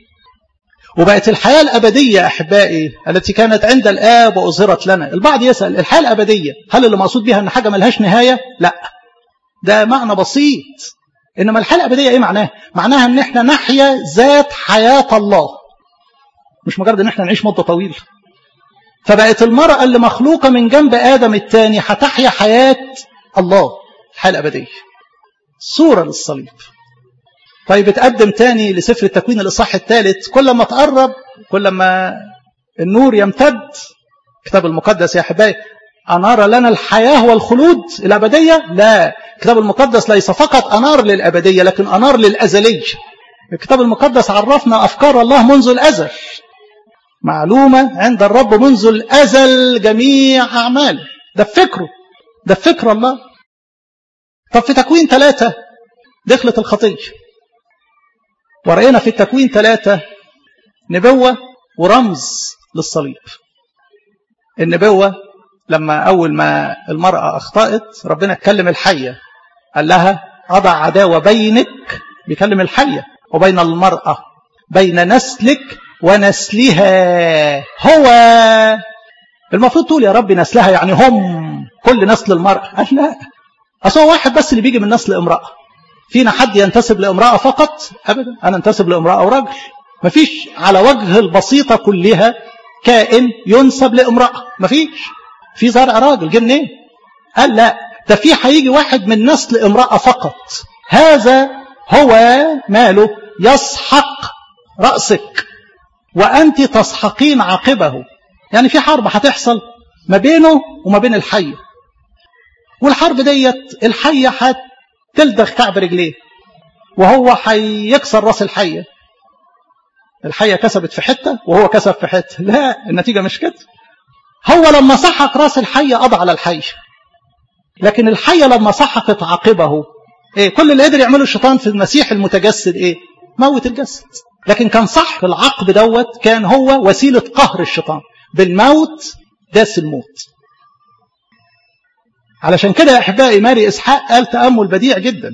S1: وبقت الحياة الأبدية أحبائي التي كانت عند الآب وأظهرت لنا البعض يسأل الحياة الأبدية هل اللي مقصود بها أن حاجة ملهاش نهاية لا ده معنى بسيط إنما الحياة الأبدية إيه معناها معناها أن احنا نحيا ذات حياة الله مش مجرد أن احنا نعيش مدة طويلة فبقت المرأة اللي مخلوقة من جنب آدم الثاني هتحيا حياة الله الحياة الأبدية صورة للصليب طيب اتقدم تاني لسفر التكوين الإصحاح الثالث كل ما تقرب كل ما النور يمتد الكتاب المقدس يا أحبائي أنار لنا الحياة والخلود الأبدية لا الكتاب المقدس ليس فقط أنار للأبدية لكن أنار للأزلية الكتاب المقدس عرفنا أفكار الله منذ الأزل معلومة عند الرب منذ الأزل جميع أعماله ده فكره ده فكر الله طب في تكوين ثلاثة دخلت الخطية ورأينا في التكوين ثلاثة نبوة ورمز للصليب النبوة لما أول ما المرأة أخطأت ربنا اتكلم الحية قال لها أضع عداوة بينك بيكلم الحية وبين المرأة بين نسلك ونسلها هو المفروض تقول يا رب نسلها يعني هم كل نسل المرأة قال لا أصل هو واحد بس اللي بيجي من نسل امرأة فينا حد ينتسب لامرأة فقط أبدا أنا انتسب لامرأة ورجل مفيش على وجه البسيطة كلها كائن ينسب لامرأة مفيش في زرع راجل جه منين قال لا ده في هيجي واحد من نسل امرأة فقط هذا هو ماله يسحق رأسك وأنت تسحقين عاقبه يعني في حرب هتحصل ما بينه وما بين الحية والحرب ديت الحية هتلدغ كعب رجليه وهو هيكسر راس الحية الحية كسبت في حتة وهو كسب في حتة لا النتيجة مش كده هو لما سحق راس الحية قضى على الحية لكن الحية لما سحقت عاقبه ايه كل اللي قدر يعمله الشيطان في المسيح المتجسد ايه موت الجسد لكن كان صح العقب دوت كان هو وسيلة قهر الشيطان بالموت داس الموت علشان كده يا احبائي ماري اسحاق قال تامل بديع جدا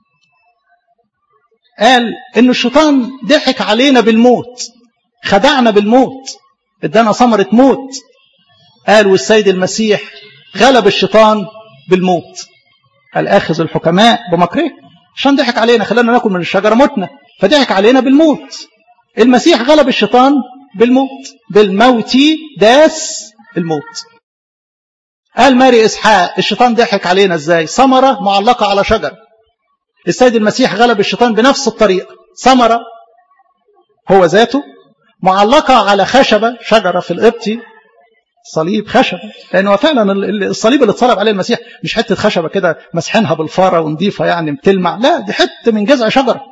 S1: قال ان الشيطان ضحك علينا بالموت خدعنا بالموت ادانا ثمره موت قال والسيد المسيح غلب الشيطان بالموت قال اخذ الحكماء بمكره عشان ضحك علينا خلانا ناكل من الشجره متنا فضحك علينا بالموت المسيح غلب الشيطان بالموت بالموت داس الموت قال ماري إسحاق الشيطان ضحك علينا ازاي ثمرة معلقة على شجر السيد المسيح غلب الشيطان بنفس الطريقة ثمرة هو ذاته معلقة على خشبة شجرة في القبطي صليب خشبة لأنه فعلا الصليب اللي اتصلب عليه المسيح مش حتة خشبة كده مسحينها بالفارة ونضيفة يعني بتلمع لا دي حتة من جذع شجرة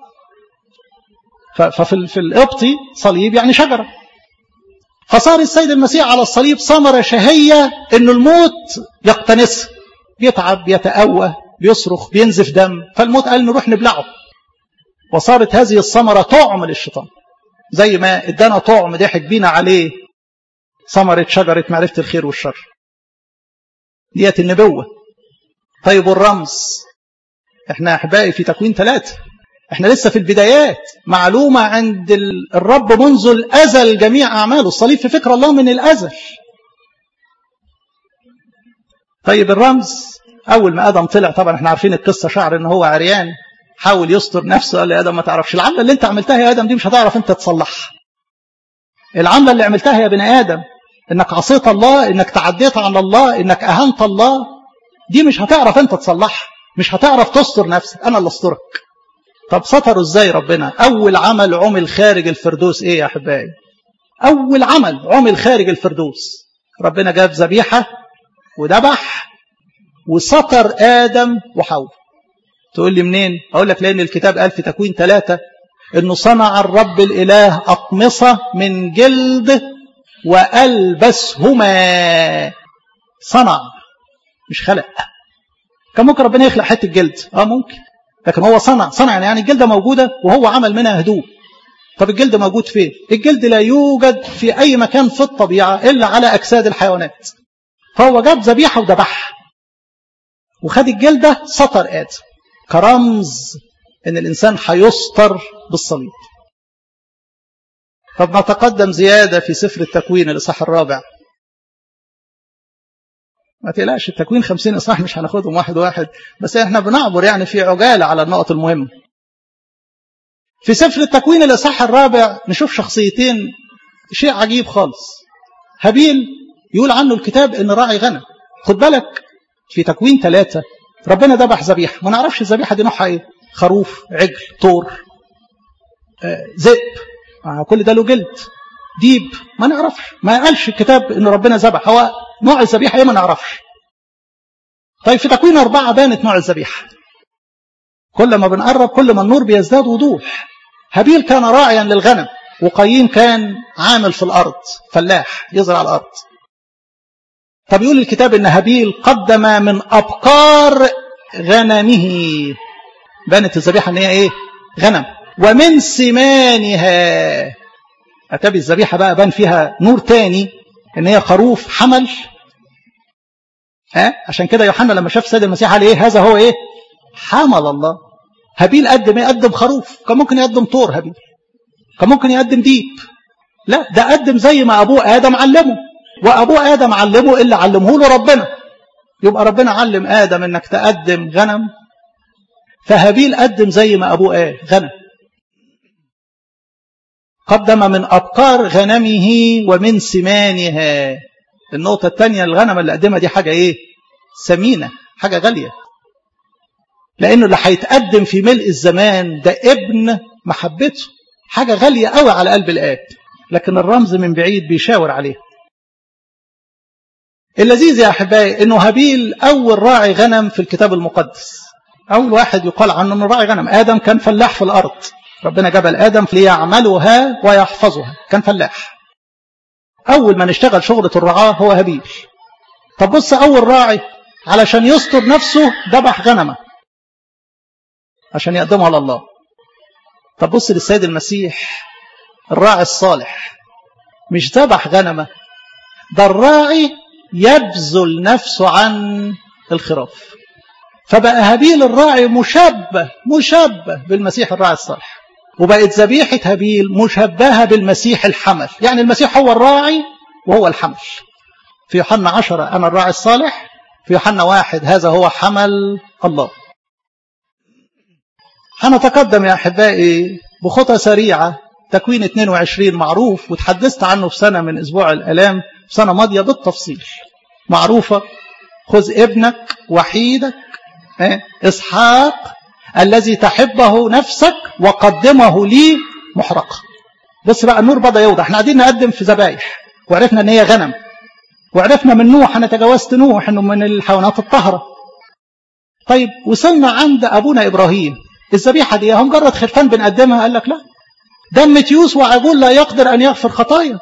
S1: ففي في القبطي صليب يعني شجرة فصار السيد المسيح على الصليب ثمرة شهية أن الموت يقتنسها بيتعب بيتأوه بيصرخ بينزف دم فالموت قال نروح نبلعه وصارت هذه الثمرة طعم للشيطان زي ما ادانا طعم ضحك بينا عليه ثمرة شجرة معرفة الخير والشر ديت النبوة طيب والرمز احنا احبائي في تكوين ثلاثة احنا لسه في البدايات معلومة عند الرب منذ الأزل جميع أعماله الصليب في فكر الله من الأزل طيب الرمز أول ما آدم طلع طبعا احنا عارفين القصة شعر ان هو عريان حاول يستر نفسه قال لي آدم ما تعرفش العملة اللي انت عملتها يا آدم دي مش هتعرف انت تصلحها العملة اللي عملتها يا بني آدم انك عصيت الله انك تعديت على الله انك أهنت الله دي مش هتعرف انت تصلحها مش هتعرف تستر نفسك انا اللي استرك طب ستروا ازاي ربنا اول عمل عمل خارج الفردوس ايه يا احبائي اول عمل عمل خارج الفردوس ربنا جاب ذبيحه وذبح وستر ادم وحواء تقول لي منين اقول لك لان الكتاب قال في تكوين ثلاثة انه صنع الرب الاله اقمصه من جلد والبسهما صنع مش خلق كان ممكن ربنا يخلق حته جلد اه ممكن لكن هو صنع صنع يعني الجلدة موجودة وهو عمل منها هدوء طب الجلد موجود فين الجلد لا يوجد في أي مكان في الطبيعة إلا على أجساد الحيوانات فهو جاب ذبيحة وذبحها وخد الجلدة سطر آدم كرمز إن الإنسان هيستر بالصليب طب نتقدم زيادة في سفر التكوين الإصحاح الرابع ما تقلقش التكوين خمسين إصحاح مش هناخدهم واحد واحد بس احنا بنعبر يعني في عجالة على النقط المهمة في سفر التكوين الإصحاح الرابع نشوف شخصيتين شيء عجيب خالص هابيل يقول عنه الكتاب ان راعي غنم خد بالك في تكوين ثلاثة ربنا ذبح ذبيحة ما نعرفش الذبيحة دي نوعها ايه خروف عجل طور آه ذئب آه كل ده له جلد ديب ما نعرفش ما قالش الكتاب ان ربنا ذبح هو نوع الذبيحة ايه ما نعرفش طيب في تكوين أربعة بانت نوع الذبيحة كل ما بنقرب كل ما النور بيزداد وضوح هابيل كان راعيا للغنم وقايين كان عامل في الأرض فلاح يزرع الأرض طب يقول الكتاب ان هابيل قدم من أبقار غنمه بانت الذبيحة ان هي ايه غنم ومن سمانها أتابي الذبيحة بقى بان فيها نور تاني ان هي خروف حمل ها عشان كده يوحنا لما شاف السيد المسيح قال ايه هذا هو ايه حمل الله هابيل قدم ايه قدم خروف كان ممكن يقدم طور هابيل كان ممكن يقدم ديب لا ده قدم زي ما أبوه آدم علمه وأبوه آدم علمه اللي علمه له ربنا يبقى ربنا علم آدم إنك تقدم غنم فهابيل قدم زي ما أبوه قال غنم قدم من أبقار غنمه ومن سمانها النقطة الثانية الغنم اللي قدمها دي حاجة إيه سمينة حاجة غالية لأنه اللي هيتقدم في ملء الزمان ده ابن محبته حاجة غالية قوي على قلب الآب لكن الرمز من بعيد بيشاور عليه اللذيذ يا أحبائي أنه هابيل أول راعي غنم في الكتاب المقدس أول واحد يقال عنه أنه راعي غنم آدم كان فلاح في الأرض ربنا جبل آدم ليعملها ويحفظها كان فلاح أول ما نشتغل شغلة الرعاة هو هابيل طب بص أول راعي علشان يستر نفسه ذبح غنمه عشان يقدمها لله طب بص للسيد المسيح الراعي الصالح مش ذبح غنمه ده الراعي يبذل نفسه عن الخراف فبقى هابيل الراعي مشبه مشبه بالمسيح الراعي الصالح وبقت ذبيحة هابيل مشبهة بالمسيح الحمل يعني المسيح هو الراعي وهو الحمل في يوحنا عشرة أنا الراعي الصالح في يوحنا واحد هذا هو حمل الله هنتقدم يا أحبائي بخطى سريعة تكوين 22 معروف وتحدثت عنه في سنة من أسبوع الألام في سنة ماضية بالتفصيل معروفة خذ ابنك وحيدك إسحاق الذي تحبه نفسك وقدمه لي محرقة بص بقى النور بدأ يوضح احنا قاعدين نقدم في ذبايح وعرفنا ان هي غنم وعرفنا من نوح انا تجاوزت نوح انه من الحيوانات الطاهرة طيب وصلنا عند ابونا ابراهيم الذبيحة دي هم مجرد خرفان بنقدمها قال لك لا دم تيوس وعجول لا يقدر ان يغفر خطايا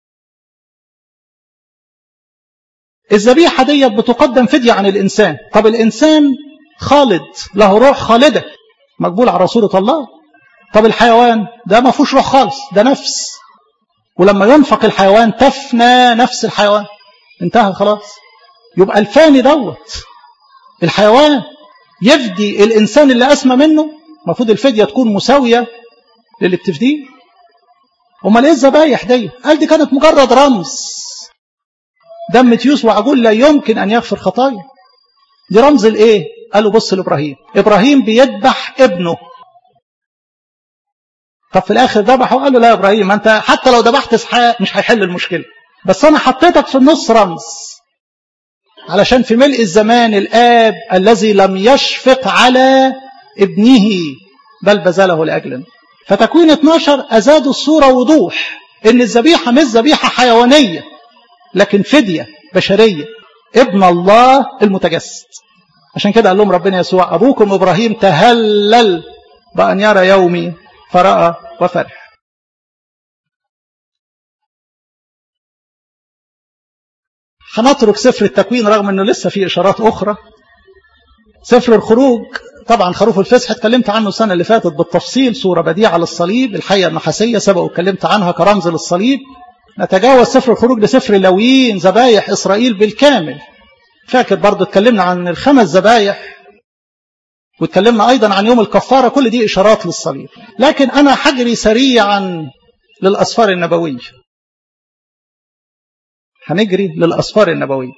S1: الذبيحة دي بتقدم فدية عن الإنسان طب الإنسان خالد له روح خالدة مقبول على رسولة الله طب الحيوان ده ما فيهوش روح خالص ده نفس ولما ينفق الحيوان تفنى نفس الحيوان انتهى خلاص يبقى الفاني دوت الحيوان يفدي الإنسان اللي أسمى منه المفروض الفدية تكون مساوية للي بتفديه امال ايه الذبايح دي قال دي كانت مجرد رمز دم تيوس وعجول لا يمكن أن يغفر خطايا دي رمز الايه قالوا بص لابراهيم ابراهيم بيذبح ابنه طب في الاخر ذبحه قال له لا يا ابراهيم انت حتى لو ذبحت اسحاق مش هيحل المشكله بس انا حطيتك في النص رمز علشان في ملء الزمان الاب الذي لم يشفق على ابنه بل بذله لاجلنا فتكوين 12 ازادوا الصوره وضوح ان الذبيحه مش ذبيحه حيوانيه لكن فديه بشريه ابن الله المتجسد عشان كده قال لهم ربنا يسوع أبوكم إبراهيم تهلل بأن يرى يومي فرأى وفرح هنترك سفر التكوين رغم أنه لسه في إشارات أخرى سفر الخروج طبعا خروف الفسح اتكلمت عنه السنة اللي فاتت بالتفصيل صورة بديعة للصليب الحية النحاسية سبق واتكلمت عنها كرمز للصليب نتجاوز سفر الخروج لسفر اللويين ذبايح إسرائيل بالكامل فاكر برضو اتكلمنا عن الخمس ذبايح واتكلمنا أيضا عن يوم الكفارة كل دي إشارات للصليب لكن أنا حجري سريعا للأسفار النبوية هنجري للأسفار النبوية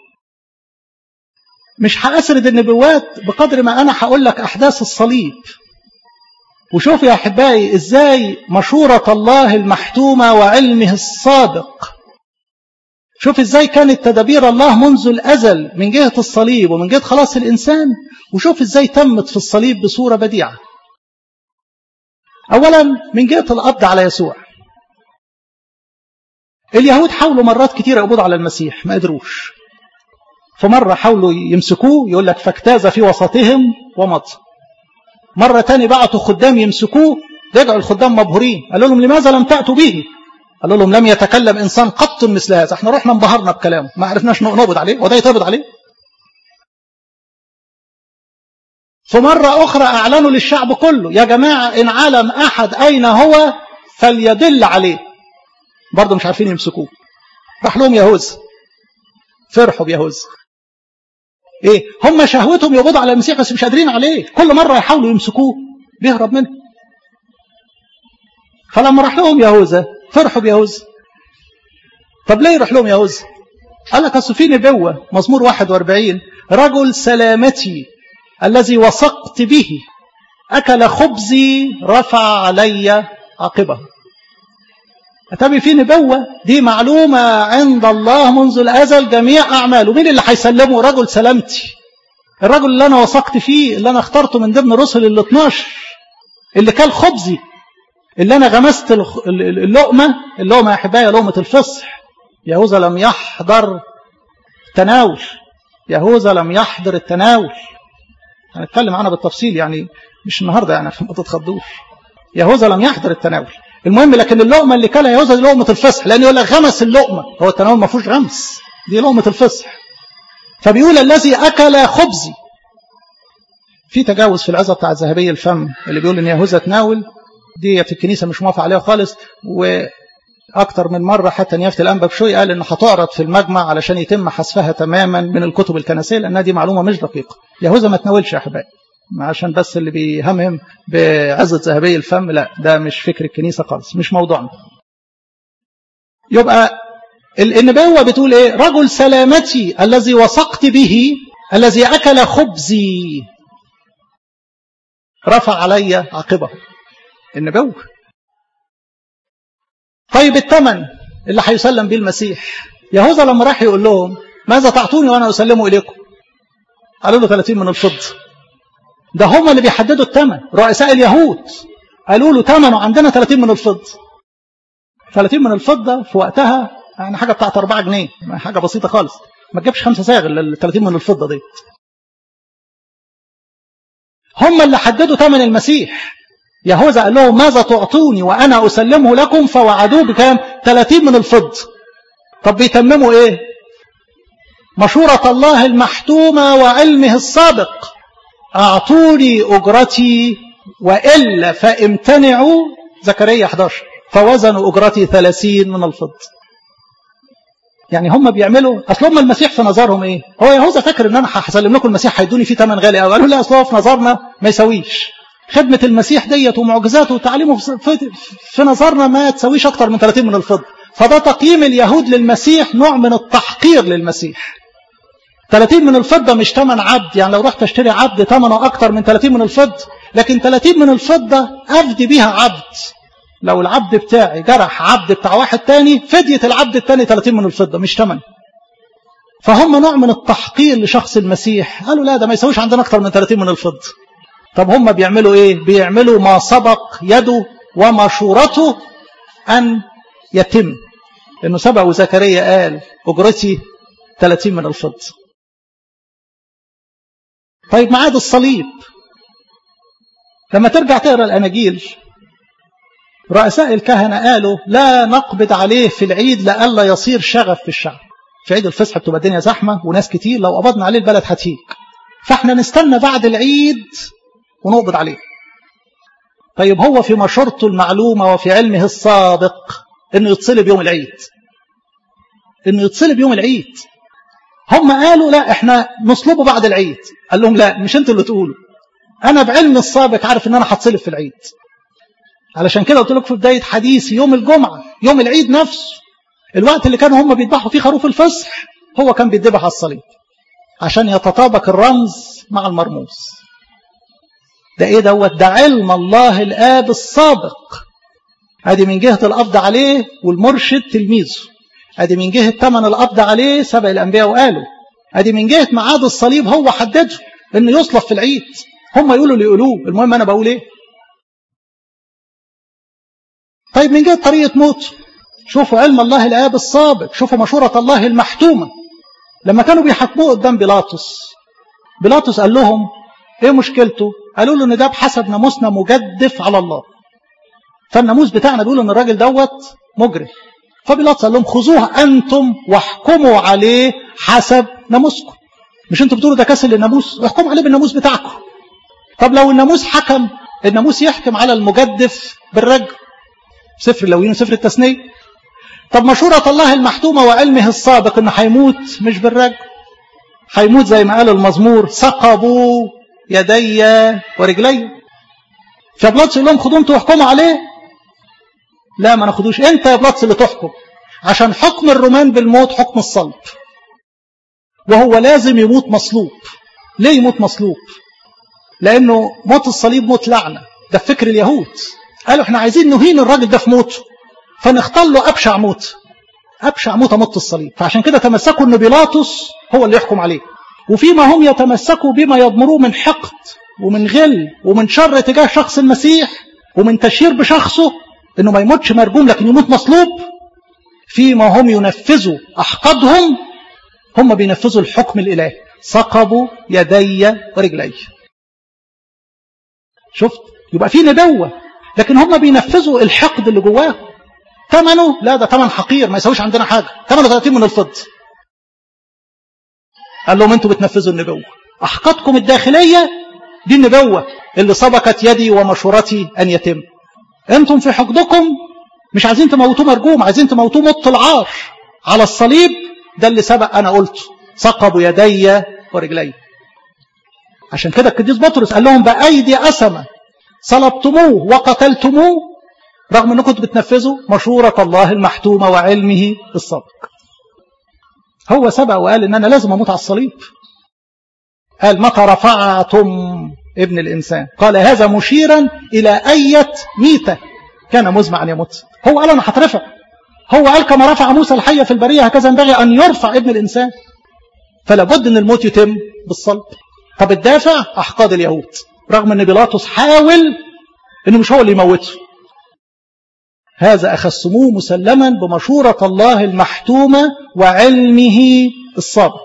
S1: مش هأسرد النبوات بقدر ما أنا هقول لك أحداث الصليب وشوف يا أحبائي إزاي مشورة الله المحتومة وعلمه الصادق شوف ازاي كانت تدابير الله منذ الأزل من جهة الصليب ومن جهة خلاص الإنسان وشوف ازاي تمت في الصليب بصورة بديعة أولا من جهة القبض على يسوع اليهود حاولوا مرات كتير يقبضوا على المسيح ما قدروش فمرة حاولوا يمسكوه يقول لك فاجتاز في وسطهم ومضى مرة تاني بعتوا خدام يمسكوه رجعوا الخدام مبهورين قالوا لهم لماذا لم تأتوا به قالوا لهم لم يتكلم إنسان قط مثل هذا احنا رحنا انبهرنا بكلامه ما عرفناش نقبض عليه وده يتقبض عليه فمرة أخرى أعلنوا للشعب كله يا جماعة إن علم أحد أين هو فليدل عليه برضه مش عارفين يمسكوه راح لهم يهوذا فرحوا بيهوذا ايه هم شهوتهم يقبضوا على المسيح بس مش قادرين عليه كل مرة يحاولوا يمسكوه بيهرب منه فلما راح لهم يهوذا فرحوا بيهوذا طب ليه يروح لهم يهوذا قال لك اصل في نبوه مزمور 41 رجل سلامتي الذي وثقت به اكل خبزي رفع علي عاقبه أتبي في نبوة دي معلومة عند الله منذ الأزل جميع أعماله مين اللي هيسلمه رجل سلامتي الرجل اللي أنا وثقت فيه اللي أنا اخترته من ضمن رسل ال 12 اللي كان خبزي اللي أنا غمست اللقمة اللقمة يا أحبائي لقمة الفصح يهوذا لم يحضر التناول يهوذا لم يحضر التناول هنتكلم عنها بالتفصيل يعني مش النهارده يعني عشان ما تتخضوش يهوذا لم يحضر التناول المهم لكن اللقمه اللي كلها يهوذا دي لقمه الفصح لان يقول لك غمس اللقمه هو التناول ما فيهوش غمس دي لقمه الفصح فبيقول الذي اكل خبزي في تجاوز في العظه بتاع ذهبي الفم اللي بيقول ان يهوذا تناول دي في الكنيسه مش موافق عليها خالص واكتر من مره حتى نيافه الانبا بشوي قال ان هتعرض في المجمع علشان يتم حذفها تماما من الكتب الكنسيه لانها دي معلومه مش دقيقه يهوذا ما تناولش يا احبائي عشان بس اللي بيهمهم بعزة ذهبي الفم لا ده مش فكر الكنيسة خالص مش موضوعنا يبقى النبوة بتقول ايه رجل سلامتي الذي وثقت به الذي أكل خبزي رفع علي عاقبه النبوة طيب الثمن اللي هيسلم به المسيح يهوذا لما راح يقول لهم ماذا تعطوني وانا اسلمه اليكم قالوا له 30 من الفضه ده هم اللي بيحددوا الثمن رؤساء اليهود قالوا له ثمنه عندنا 30 من الفضة 30 من الفضة في وقتها يعني حاجة بتاعت 4 جنيه حاجة بسيطة خالص ما تجيبش خمسة ساغ ال 30 من الفضة دي هم اللي حددوا ثمن المسيح يهوذا قال لهم ماذا تعطوني وأنا أسلمه لكم فوعدوه بكام 30 من الفضة طب بيتمموا إيه مشورة الله المحتومة وعلمه السابق أعطوني أجرتي وإلا فامتنعوا زكريا 11 فوزنوا أجرتي 30 من الفضة يعني هم بيعملوا اصل هم المسيح في نظرهم ايه هو يهوذا فاكر ان انا هسلم لكم المسيح هيدوني فيه ثمن غالي قوي قالوا لا اصل هو في نظرنا ما يساويش خدمة المسيح ديت ومعجزاته وتعليمه في, في نظرنا ما تساويش اكتر من 30 من الفضة فده تقييم اليهود للمسيح نوع من التحقير للمسيح 30 من الفضة مش ثمن عبد يعني لو رحت اشتري عبد ثمنه أكتر من 30 من الفضة لكن 30 من الفضة أفدي بيها عبد لو العبد بتاعي جرح عبد بتاع واحد تاني فدية العبد التاني 30 من الفضة مش ثمن فهم نوع من التحقير لشخص المسيح قالوا لا ده ما يسويش عندنا أكتر من 30 من الفضة طب هم بيعملوا ايه بيعملوا ما سبق يده ومشورته أن يتم لأنه سبق وزكريا قال أجرتي 30 من الفضة طيب معاد الصليب لما ترجع تقرا الاناجيل رؤساء الكهنه قالوا لا نقبض عليه في العيد لئلا يصير شغف في الشعب في عيد الفصح بتبقى الدنيا زحمه وناس كتير لو قبضنا عليه البلد هتهيج فاحنا نستنى بعد العيد ونقبض عليه طيب هو في مشورته المعلومه وفي علمه السابق انه يتصلب يوم العيد انه يتصلب يوم العيد هم قالوا لا احنا نصلبه بعد العيد قال لهم لا مش انتوا اللي تقولوا انا بعلم السابق عارف ان انا هتصلب في العيد علشان كده قلت لكم في بدايه حديثي يوم الجمعه يوم العيد نفسه الوقت اللي كانوا هم بيذبحوا فيه خروف الفصح هو كان بيذبح على الصليب عشان يتطابق الرمز مع المرموز ده ايه دوت ده علم الله الاب السابق ادي من جهه القبض عليه والمرشد تلميذه ادي من جهه ثمن القبض عليه سبق الانبياء وقالوا ادي من جهه ميعاد الصليب هو حدده انه يصلب في العيد هم يقولوا اللي يقولوه المهم انا بقول ايه طيب من جهه طريقه موت شوفوا علم الله الاب السابق شوفوا مشوره الله المحتومه لما كانوا بيحاكموه قدام بيلاطس بيلاطس قال لهم ايه مشكلته قالوا له ان ده بحسب ناموسنا مجدف على الله فالناموس بتاعنا بيقول ان الراجل دوت مجرم فبيلاطس قال لهم خذوه انتم واحكموا عليه حسب ناموسكم مش انتوا بتقولوا ده كسر للناموس احكموا عليه بالناموس بتاعكم طب لو الناموس حكم الناموس يحكم على المجدف بالرجم سفر اللويين وسفر التثنية طب مشورة الله المحتومة وعلمه السابق انه هيموت مش بالرجم هيموت زي ما قال المزمور ثقبوا يدي ورجلي فبلاطس يقول لهم خدوه انتوا واحكموا عليه لا ما ناخدوش انت يا بلاطس اللي تحكم عشان حكم الرومان بالموت حكم الصلب وهو لازم يموت مصلوب ليه يموت مصلوب لانه موت الصليب موت لعنه ده فكر اليهود قالوا احنا عايزين نهين الراجل ده في موته فنختار له ابشع موت ابشع موت موت الصليب فعشان كده تمسكوا ان بيلاطس هو اللي يحكم عليه وفيما هم يتمسكوا بما يضمروه من حقد ومن غل ومن شر تجاه شخص المسيح ومن تشهير بشخصه انه ما يموتش مرجوم لكن يموت مصلوب فيما هم ينفذوا احقادهم هم بينفذوا الحكم الالهي ثقبوا يدي ورجلي شفت يبقى في نبوه لكن هم بينفذوا الحقد اللي جواهم ثمنه لا ده ثمن حقير ما يساويش عندنا حاجه ثمنه 30 من الفضه قال لهم انتوا بتنفذوا النبوه احقادكم الداخليه دي النبوه اللي سبقت يدي ومشورتي ان يتم انتم في حقدكم مش عايزين تموتوه مرجوم عايزين تموتوه موت العار على الصليب ده اللي سبق انا قلته ثقبوا يدي ورجلي عشان كده القديس بطرس قال لهم بايدي اسمه صلبتموه وقتلتموه رغم انكم بتنفذوا مشورة الله المحتومة وعلمه السابق هو سبق وقال ان انا لازم اموت على الصليب قال متى رفعتم ابن الانسان قال هذا مشيرا الى اية ميتة كان مزمع ان يموت هو قال انا هترفع هو قال كما رفع موسى الحية في البرية هكذا ينبغي ان يرفع ابن الانسان فلا بد ان الموت يتم بالصلب طب الدافع احقاد اليهود رغم ان بيلاطس حاول انه مش هو اللي يموته هذا أخصموه مسلما بمشورة الله المحتومة وعلمه السابق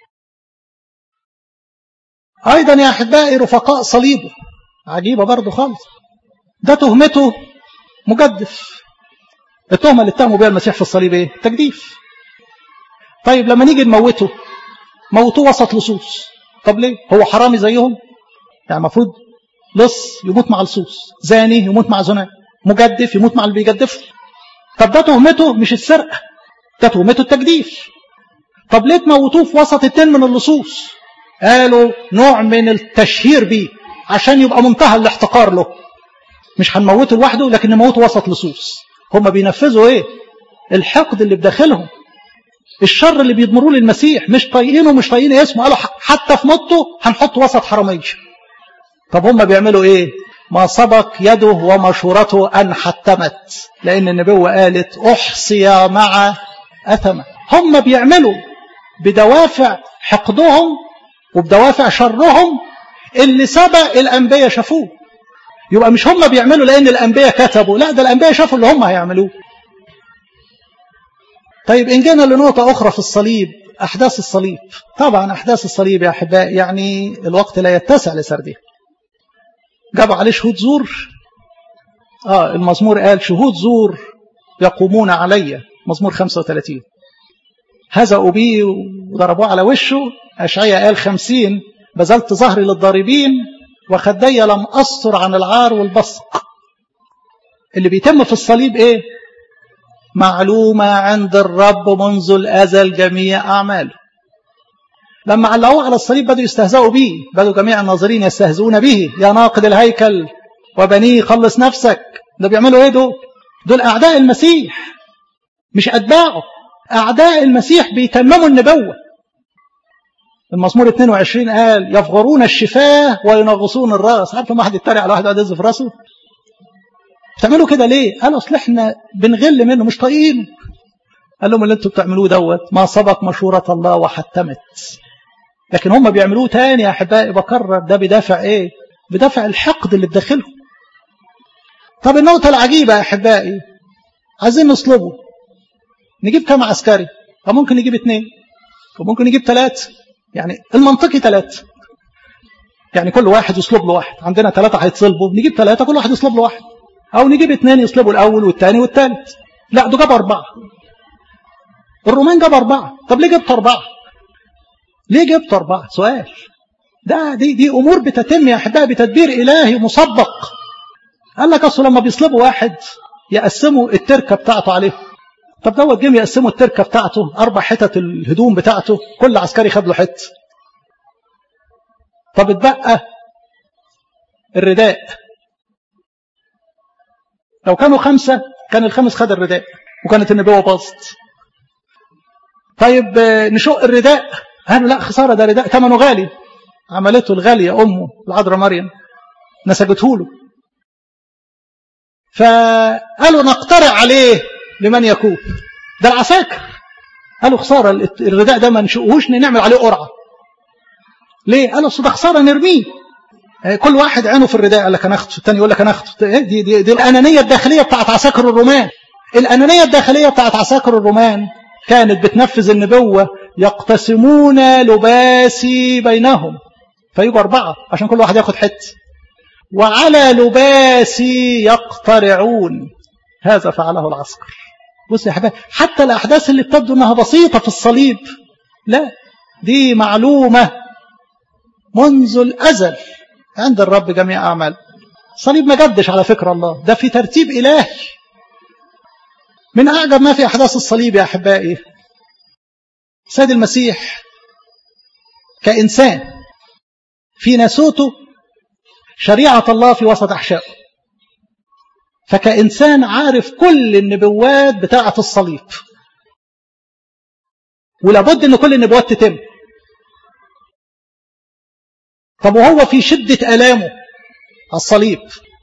S1: أيضا يا أحبائي رفقاء صليبه عجيبة برضه خالص ده تهمته مجدف التهمة اللي اتهموا بها المسيح في الصليب ايه؟ تجديف طيب لما نيجي نموته موتوه وسط لصوص طب ليه؟ هو حرامي زيهم؟ يعني المفروض لص يموت مع لصوص زاني يموت مع زناه مجدف يموت مع اللي بيجدفه طب ده تهمته مش السرقة ده تهمته التجديف طب ليه تموتوه في وسط اتنين من اللصوص قالوا نوع من التشهير بيه عشان يبقى منتهى الاحتقار له مش هنموته لوحده لكن نموته وسط لصوص هم بينفذوا ايه الحقد اللي بداخلهم الشر اللي بيضمروه للمسيح مش طايقينه مش طايقين اسمه قالوا حتى في موته هنحطه وسط حراميه طب هم بيعملوا ايه ما سبق يده ومشورته أن حتمت لأن النبوة قالت أحصي مع أثمة هم بيعملوا بدوافع حقدهم وبدوافع شرهم اللي سبق الأنبياء شافوه يبقى مش هم بيعملوا لأن الأنبياء كتبوا لا ده الأنبياء شافوا اللي هم هيعملوه طيب إن جينا لنقطة أخرى في الصليب أحداث الصليب طبعا أحداث الصليب يا أحباء يعني الوقت لا يتسع لسردها جابوا عليه شهود زور آه المزمور قال شهود زور يقومون علي مزمور 35 هزأوا بيه وضربوه على وشه أشعية قال خمسين بذلت ظهري للضاربين وخدي لم أستر عن العار والبصق اللي بيتم في الصليب ايه معلومة عند الرب منذ الأزل جميع أعماله لما علقوه على الصليب بدوا يستهزئوا به بدوا جميع الناظرين يستهزئون به يا ناقد الهيكل وبنيه خلص نفسك ده بيعملوا ايه دول دول أعداء المسيح مش أتباعه أعداء المسيح بيتمموا النبوة المزمور 22 قال يفغرون الشفاه وينغصون الراس عارف لما واحد يتريق على واحد قاعد يزف راسه بتعملوا كده ليه قال اصل احنا بنغل منه مش طايقينه قال لهم اللي انتوا بتعملوه دوت ما سبق مشورة الله وحتمت لكن هم بيعملوه تاني يا احبائي بكرر ده بدافع ايه بدافع الحقد اللي بداخلهم طب النقطة العجيبة يا احبائي عايزين نصلبه نجيب كم عسكري او ممكن نجيب اثنين وممكن نجيب ثلاثة يعني المنطقي ثلاثة يعني كل واحد يصلب له واحد عندنا ثلاثة هيتصلبوا نجيب ثلاثة كل واحد يصلب له واحد أو نجيب اثنين يصلبوا الأول والثاني والثالث لا ده جاب أربعة الرومان جاب أربعة طب ليه جبت أربعة ليه جبت أربعة سؤال ده دي دي أمور بتتم يا أحبائي بتدبير إلهي مسبق قال لك أصل لما بيصلبوا واحد يقسموا التركة بتاعته عليه طب دوت جيم يقسموا التركة بتاعته أربع حتت الهدوم بتاعته كل عسكري خد له حتة طب اتبقى الرداء لو كانوا خمسة كان الخامس خد الرداء وكانت النبوة باظت طيب نشق الرداء قالوا لا خسارة ده رداء ثمنه غالي عملته الغالية أمه العذراء مريم نسجته له فقالوا نقترع عليه لمن يكون ده العساكر قالوا خسارة الرداء ده ما نشقهوش نعمل عليه قرعة ليه؟ قالوا ده خسارة نرميه كل واحد عينه في الرداء قال لك انا اخده الثاني يقول لك انا اخده دي, دي, دي الانانيه الداخليه بتاعت عساكر الرومان الانانيه الداخليه بتاعت عساكر الرومان كانت بتنفذ النبوه يقتسمون لباسي بينهم فيجوا اربعه عشان كل واحد ياخد حته وعلى لباسي يقترعون هذا فعله العسكر بص يا حبايبي حتى الاحداث اللي بتبدو انها بسيطه في الصليب لا دي معلومه منذ الازل عند الرب جميع أعمال صليب ما جدش على فكر الله ده في ترتيب إلهي من أعجب ما في أحداث الصليب يا أحبائي سيد المسيح كإنسان في ناسوته شريعة الله في وسط أحشائه فكإنسان عارف كل النبوات بتاعة الصليب ولابد أن كل النبوات تتم طب وهو في شدة ألامه على الصليب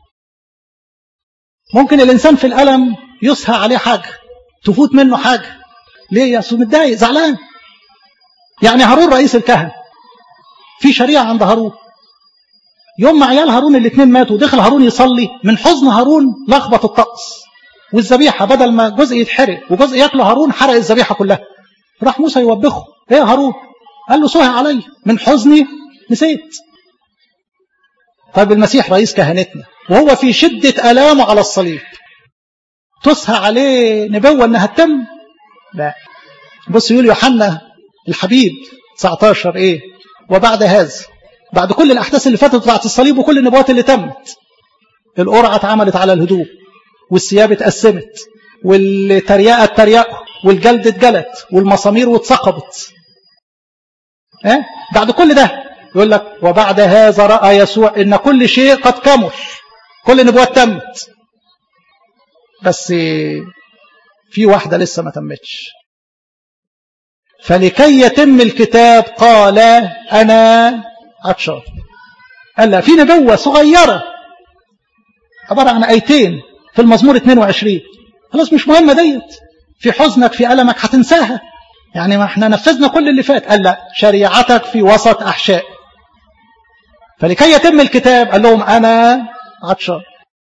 S1: ممكن الإنسان في الألم يسهى عليه حاجة تفوت منه حاجة ليه يا أصل متضايق زعلان يعني هارون رئيس الكهنة في شريعة عند هارون يوم ما عيال هارون الاثنين ماتوا دخل هارون يصلي من حزن هارون لخبط الطقس والذبيحة بدل ما جزء يتحرق وجزء ياكله هارون حرق الذبيحة كلها راح موسى يوبخه ايه يا هارون قال له سهى علي من حزني نسيت طيب المسيح رئيس كهنتنا وهو في شدة ألامه على الصليب تسهى عليه نبوة أنها تتم لا بص يقول يوحنا الحبيب 19 إيه وبعد هذا بعد كل الأحداث اللي فاتت بعد الصليب وكل النبوات اللي تمت القرعة اتعملت على الهدوء والثياب اتقسمت والتريقة اتريقوا والجلد اتجلت والمسامير واتثقبت اه؟ بعد كل ده يقول لك وبعد هذا رأى يسوع إن كل شيء قد كمل كل نبوات تمت بس في واحدة لسه ما تمتش فلكي يتم الكتاب قال أنا عطشان قال لا في نبوة صغيرة عبارة عن آيتين في المزمور 22 خلاص مش مهمة ديت في حزنك في ألمك هتنساها يعني ما احنا نفذنا كل اللي فات قال لا شريعتك في وسط أحشاء فلكي يتم الكتاب قال لهم أنا عطشان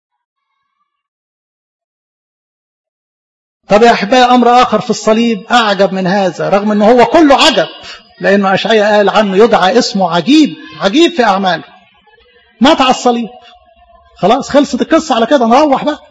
S1: طب يا أحبائي أمر آخر في الصليب أعجب من هذا رغم أنه هو كله عجب لأنه أشعياء قال عنه يدعى اسمه عجيب عجيب في أعماله مات على الصليب خلاص خلصت القصة على كده نروح بقى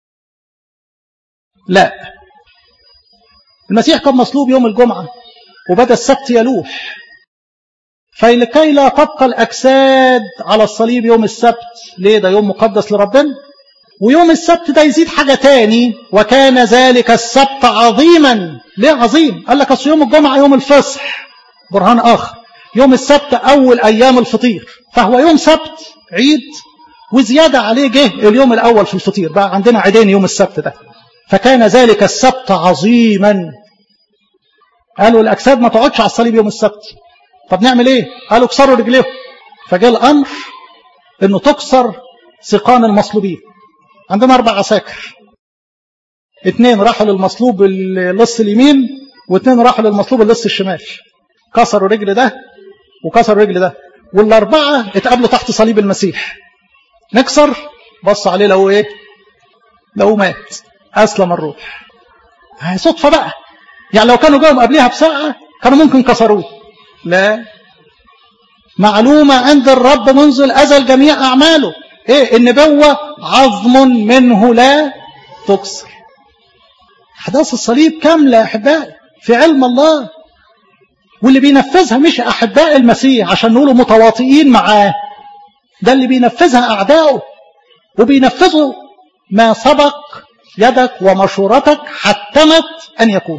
S1: لا المسيح كان مصلوب يوم الجمعة وبدأ السبت يلوح فلكي لا تبقى الأجساد على الصليب يوم السبت ليه ده يوم مقدس لربنا ويوم السبت ده يزيد حاجة تاني وكان ذلك السبت عظيما ليه عظيم قال لك أصل يوم الجمعة يوم الفصح برهان آخر يوم السبت أول أيام الفطير فهو يوم سبت عيد وزيادة عليه جه اليوم الأول في الفطير بقى عندنا عيدين يوم السبت ده فكان ذلك السبت عظيما قالوا الأجساد ما تقعدش على الصليب يوم السبت طب نعمل ايه قالوا اكسروا رجليهم فجاء الأمر انه تكسر سيقان المصلوبين عندنا أربع عساكر اثنين راحوا للمصلوب اللص اليمين واثنين راحوا للمصلوب اللص الشمال كسروا رجل ده وكسروا رجل ده والأربعة اتقابلوا تحت صليب المسيح نكسر بص عليه لو ايه لو مات أسلم الروح هي صدفة بقى يعني لو كانوا جاهم قبلها بساعة كانوا ممكن كسروه لا معلومة عند الرب منذ الأزل جميع أعماله إيه النبوة عظم منه لا تكسر أحداث الصليب كاملة يا أحبائي في علم الله واللي بينفذها مش أحباء المسيح عشان نقولوا متواطئين معاه ده اللي بينفذها أعداؤه وبينفذوا ما سبق يدك ومشورتك حتمت أن يكون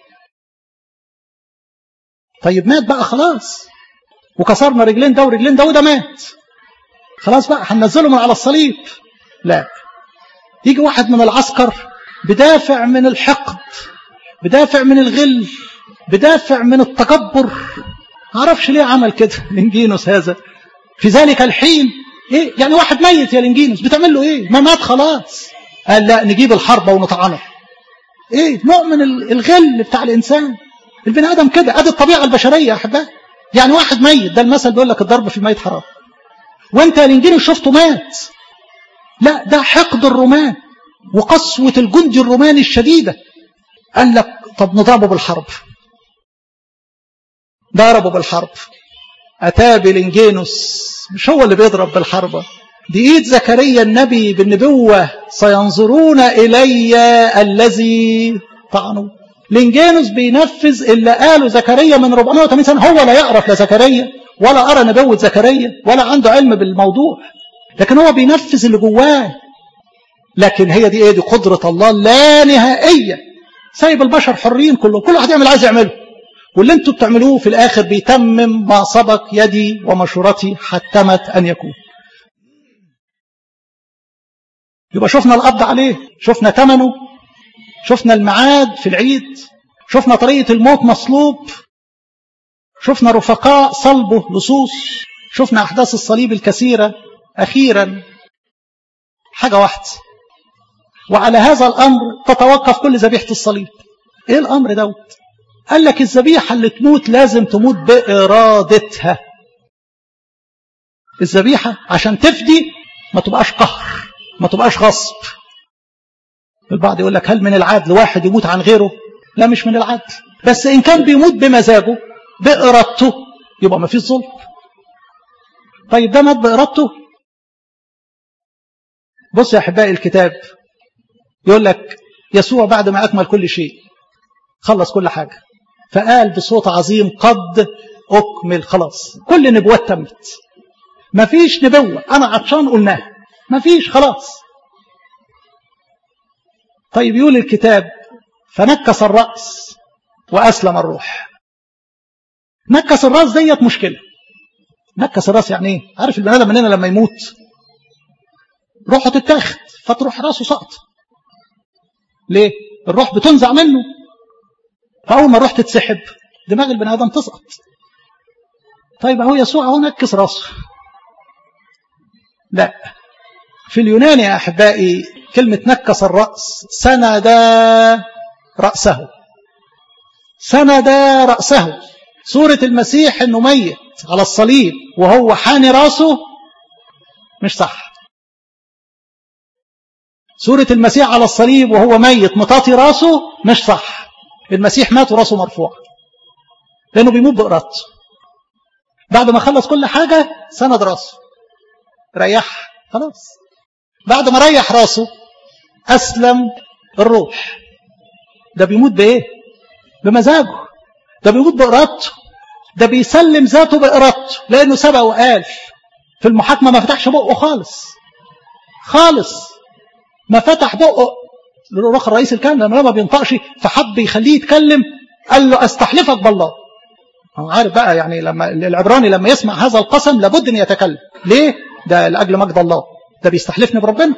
S1: طيب مات بقى خلاص وكسرنا رجلين ده ورجلين ده وده مات خلاص بقى هننزله من على الصليب لا يجي واحد من العسكر بدافع من الحقد بدافع من الغل بدافع من التكبر عرفش ليه عمل كده لنجينوس هذا في ذلك الحين ايه يعني واحد ميت يا لنجينوس بتعمل له ايه ما مات خلاص قال لا نجيب الحربة ونطعنه ايه نوع من الغل بتاع الانسان البني ادم كده ادي الطبيعه البشريه يا احبائي يعني واحد ميت ده المثل بيقول لك الضرب في الميت حرام وانت يا لنجينوس شفته مات لا ده حقد الرومان وقسوة الجندي الروماني الشديدة قال لك طب نضربه بالحرب ضربه بالحرب أتى بلنجينوس مش هو اللي بيضرب بالحربة دي إيد زكريا النبي بالنبوة سينظرون إلي الذي طعنوا لنجينوس بينفذ اللي قاله زكريا من 480 سنة هو لا يعرف لا زكريا ولا أرى نبوة زكريا ولا عنده علم بالموضوع لكن هو بينفذ اللي جواه لكن هي دي ايه دي قدرة الله لا نهائية سايب البشر حرين كلهم كل واحد يعمل عايز يعمله واللي انتوا بتعملوه في الاخر بيتمم ما سبق يدي ومشورتي حتمت ان يكون يبقى شفنا القبض عليه شفنا ثمنه شفنا الميعاد في العيد شفنا طريقة الموت مصلوب شفنا رفقاء صلبه لصوص شفنا أحداث الصليب الكثيرة أخيرا حاجة واحدة وعلى هذا الأمر تتوقف كل ذبيحة الصليب إيه الأمر دوت قال لك الذبيحة اللي تموت لازم تموت بإرادتها الذبيحة عشان تفدي ما تبقاش قهر ما تبقاش غصب البعض يقول لك هل من العدل واحد يموت عن غيره لا مش من العدل بس إن كان بيموت بمزاجه بإرادته يبقى ما فيش ظلم طيب ده مات بإرادته بص يا أحبائي الكتاب يقول لك يسوع بعد ما أكمل كل شيء خلص كل حاجة فقال بصوت عظيم قد أكمل خلاص كل نبوات تمت مفيش نبوة أنا عطشان قلناها مفيش خلاص طيب يقول الكتاب فنكس الرأس وأسلم الروح نكس الرأس ديت مشكلة نكس الرأس يعني ايه عارف البني آدم مننا لما يموت روحه تتاخد فتروح راسه سقط ليه الروح بتنزع منه فأول ما الروح تتسحب دماغ البني آدم تسقط طيب اهو يسوع اهو نكس راسه لا في اليونان يا أحبائي كلمة نكس الرأس سند رأسه سند رأسه صورة المسيح انه ميت على الصليب وهو حاني راسه مش صح صورة المسيح على الصليب وهو ميت مطاطي راسه مش صح المسيح مات وراسه مرفوع لأنه بيموت بإرادته بعد ما خلص كل حاجة سند راسه ريح خلاص بعد ما ريح راسه أسلم الروح ده بيموت بإيه بمزاجه ده بيموت بإرادته ده بيسلم ذاته بإرادته لأنه سبق وقال في المحاكمة ما فتحش بقه خالص خالص ما فتح بقه لروح الرئيس الكامل لما ما بينطقش فحب يخليه يتكلم قال له استحلفك بالله هو عارف بقى يعني لما العبراني لما يسمع هذا القسم لابد ان يتكلم ليه ده لاجل مجد الله ده بيستحلفني بربنا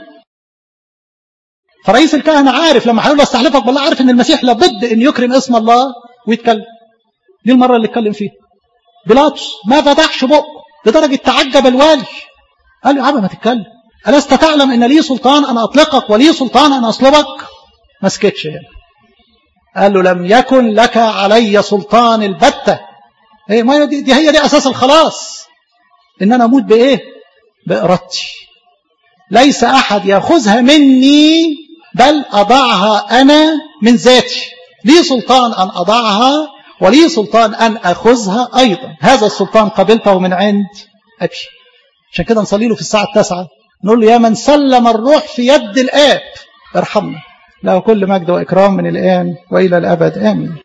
S1: فرئيس الكهنه عارف لما هيقول له استحلفك بالله عارف ان المسيح لابد ان يكرم اسم الله ويتكلم دي المره اللي اتكلم فيها بيلاطس ما فتحش بقه لدرجه تعجب الوالي قال له يا عم ما تتكلم ألست تعلم أن لي سلطان أن أطلقك ولي سلطان أن أصلبك ما سكتش هنا قال له لم يكن لك علي سلطان البتة إيه ما دي, دي هي دي أساس الخلاص إن أنا أموت بإيه بإرادتي ليس أحد يأخذها مني بل أضعها أنا من ذاتي لي سلطان أن أضعها ولي سلطان أن أخذها أيضا هذا السلطان قبلته من عند أبي عشان كده نصلي له في الساعة التاسعة نقول له يا من سلم الروح في يد الآب ارحمنا له كل مجد وإكرام من الآن وإلى الأبد آمين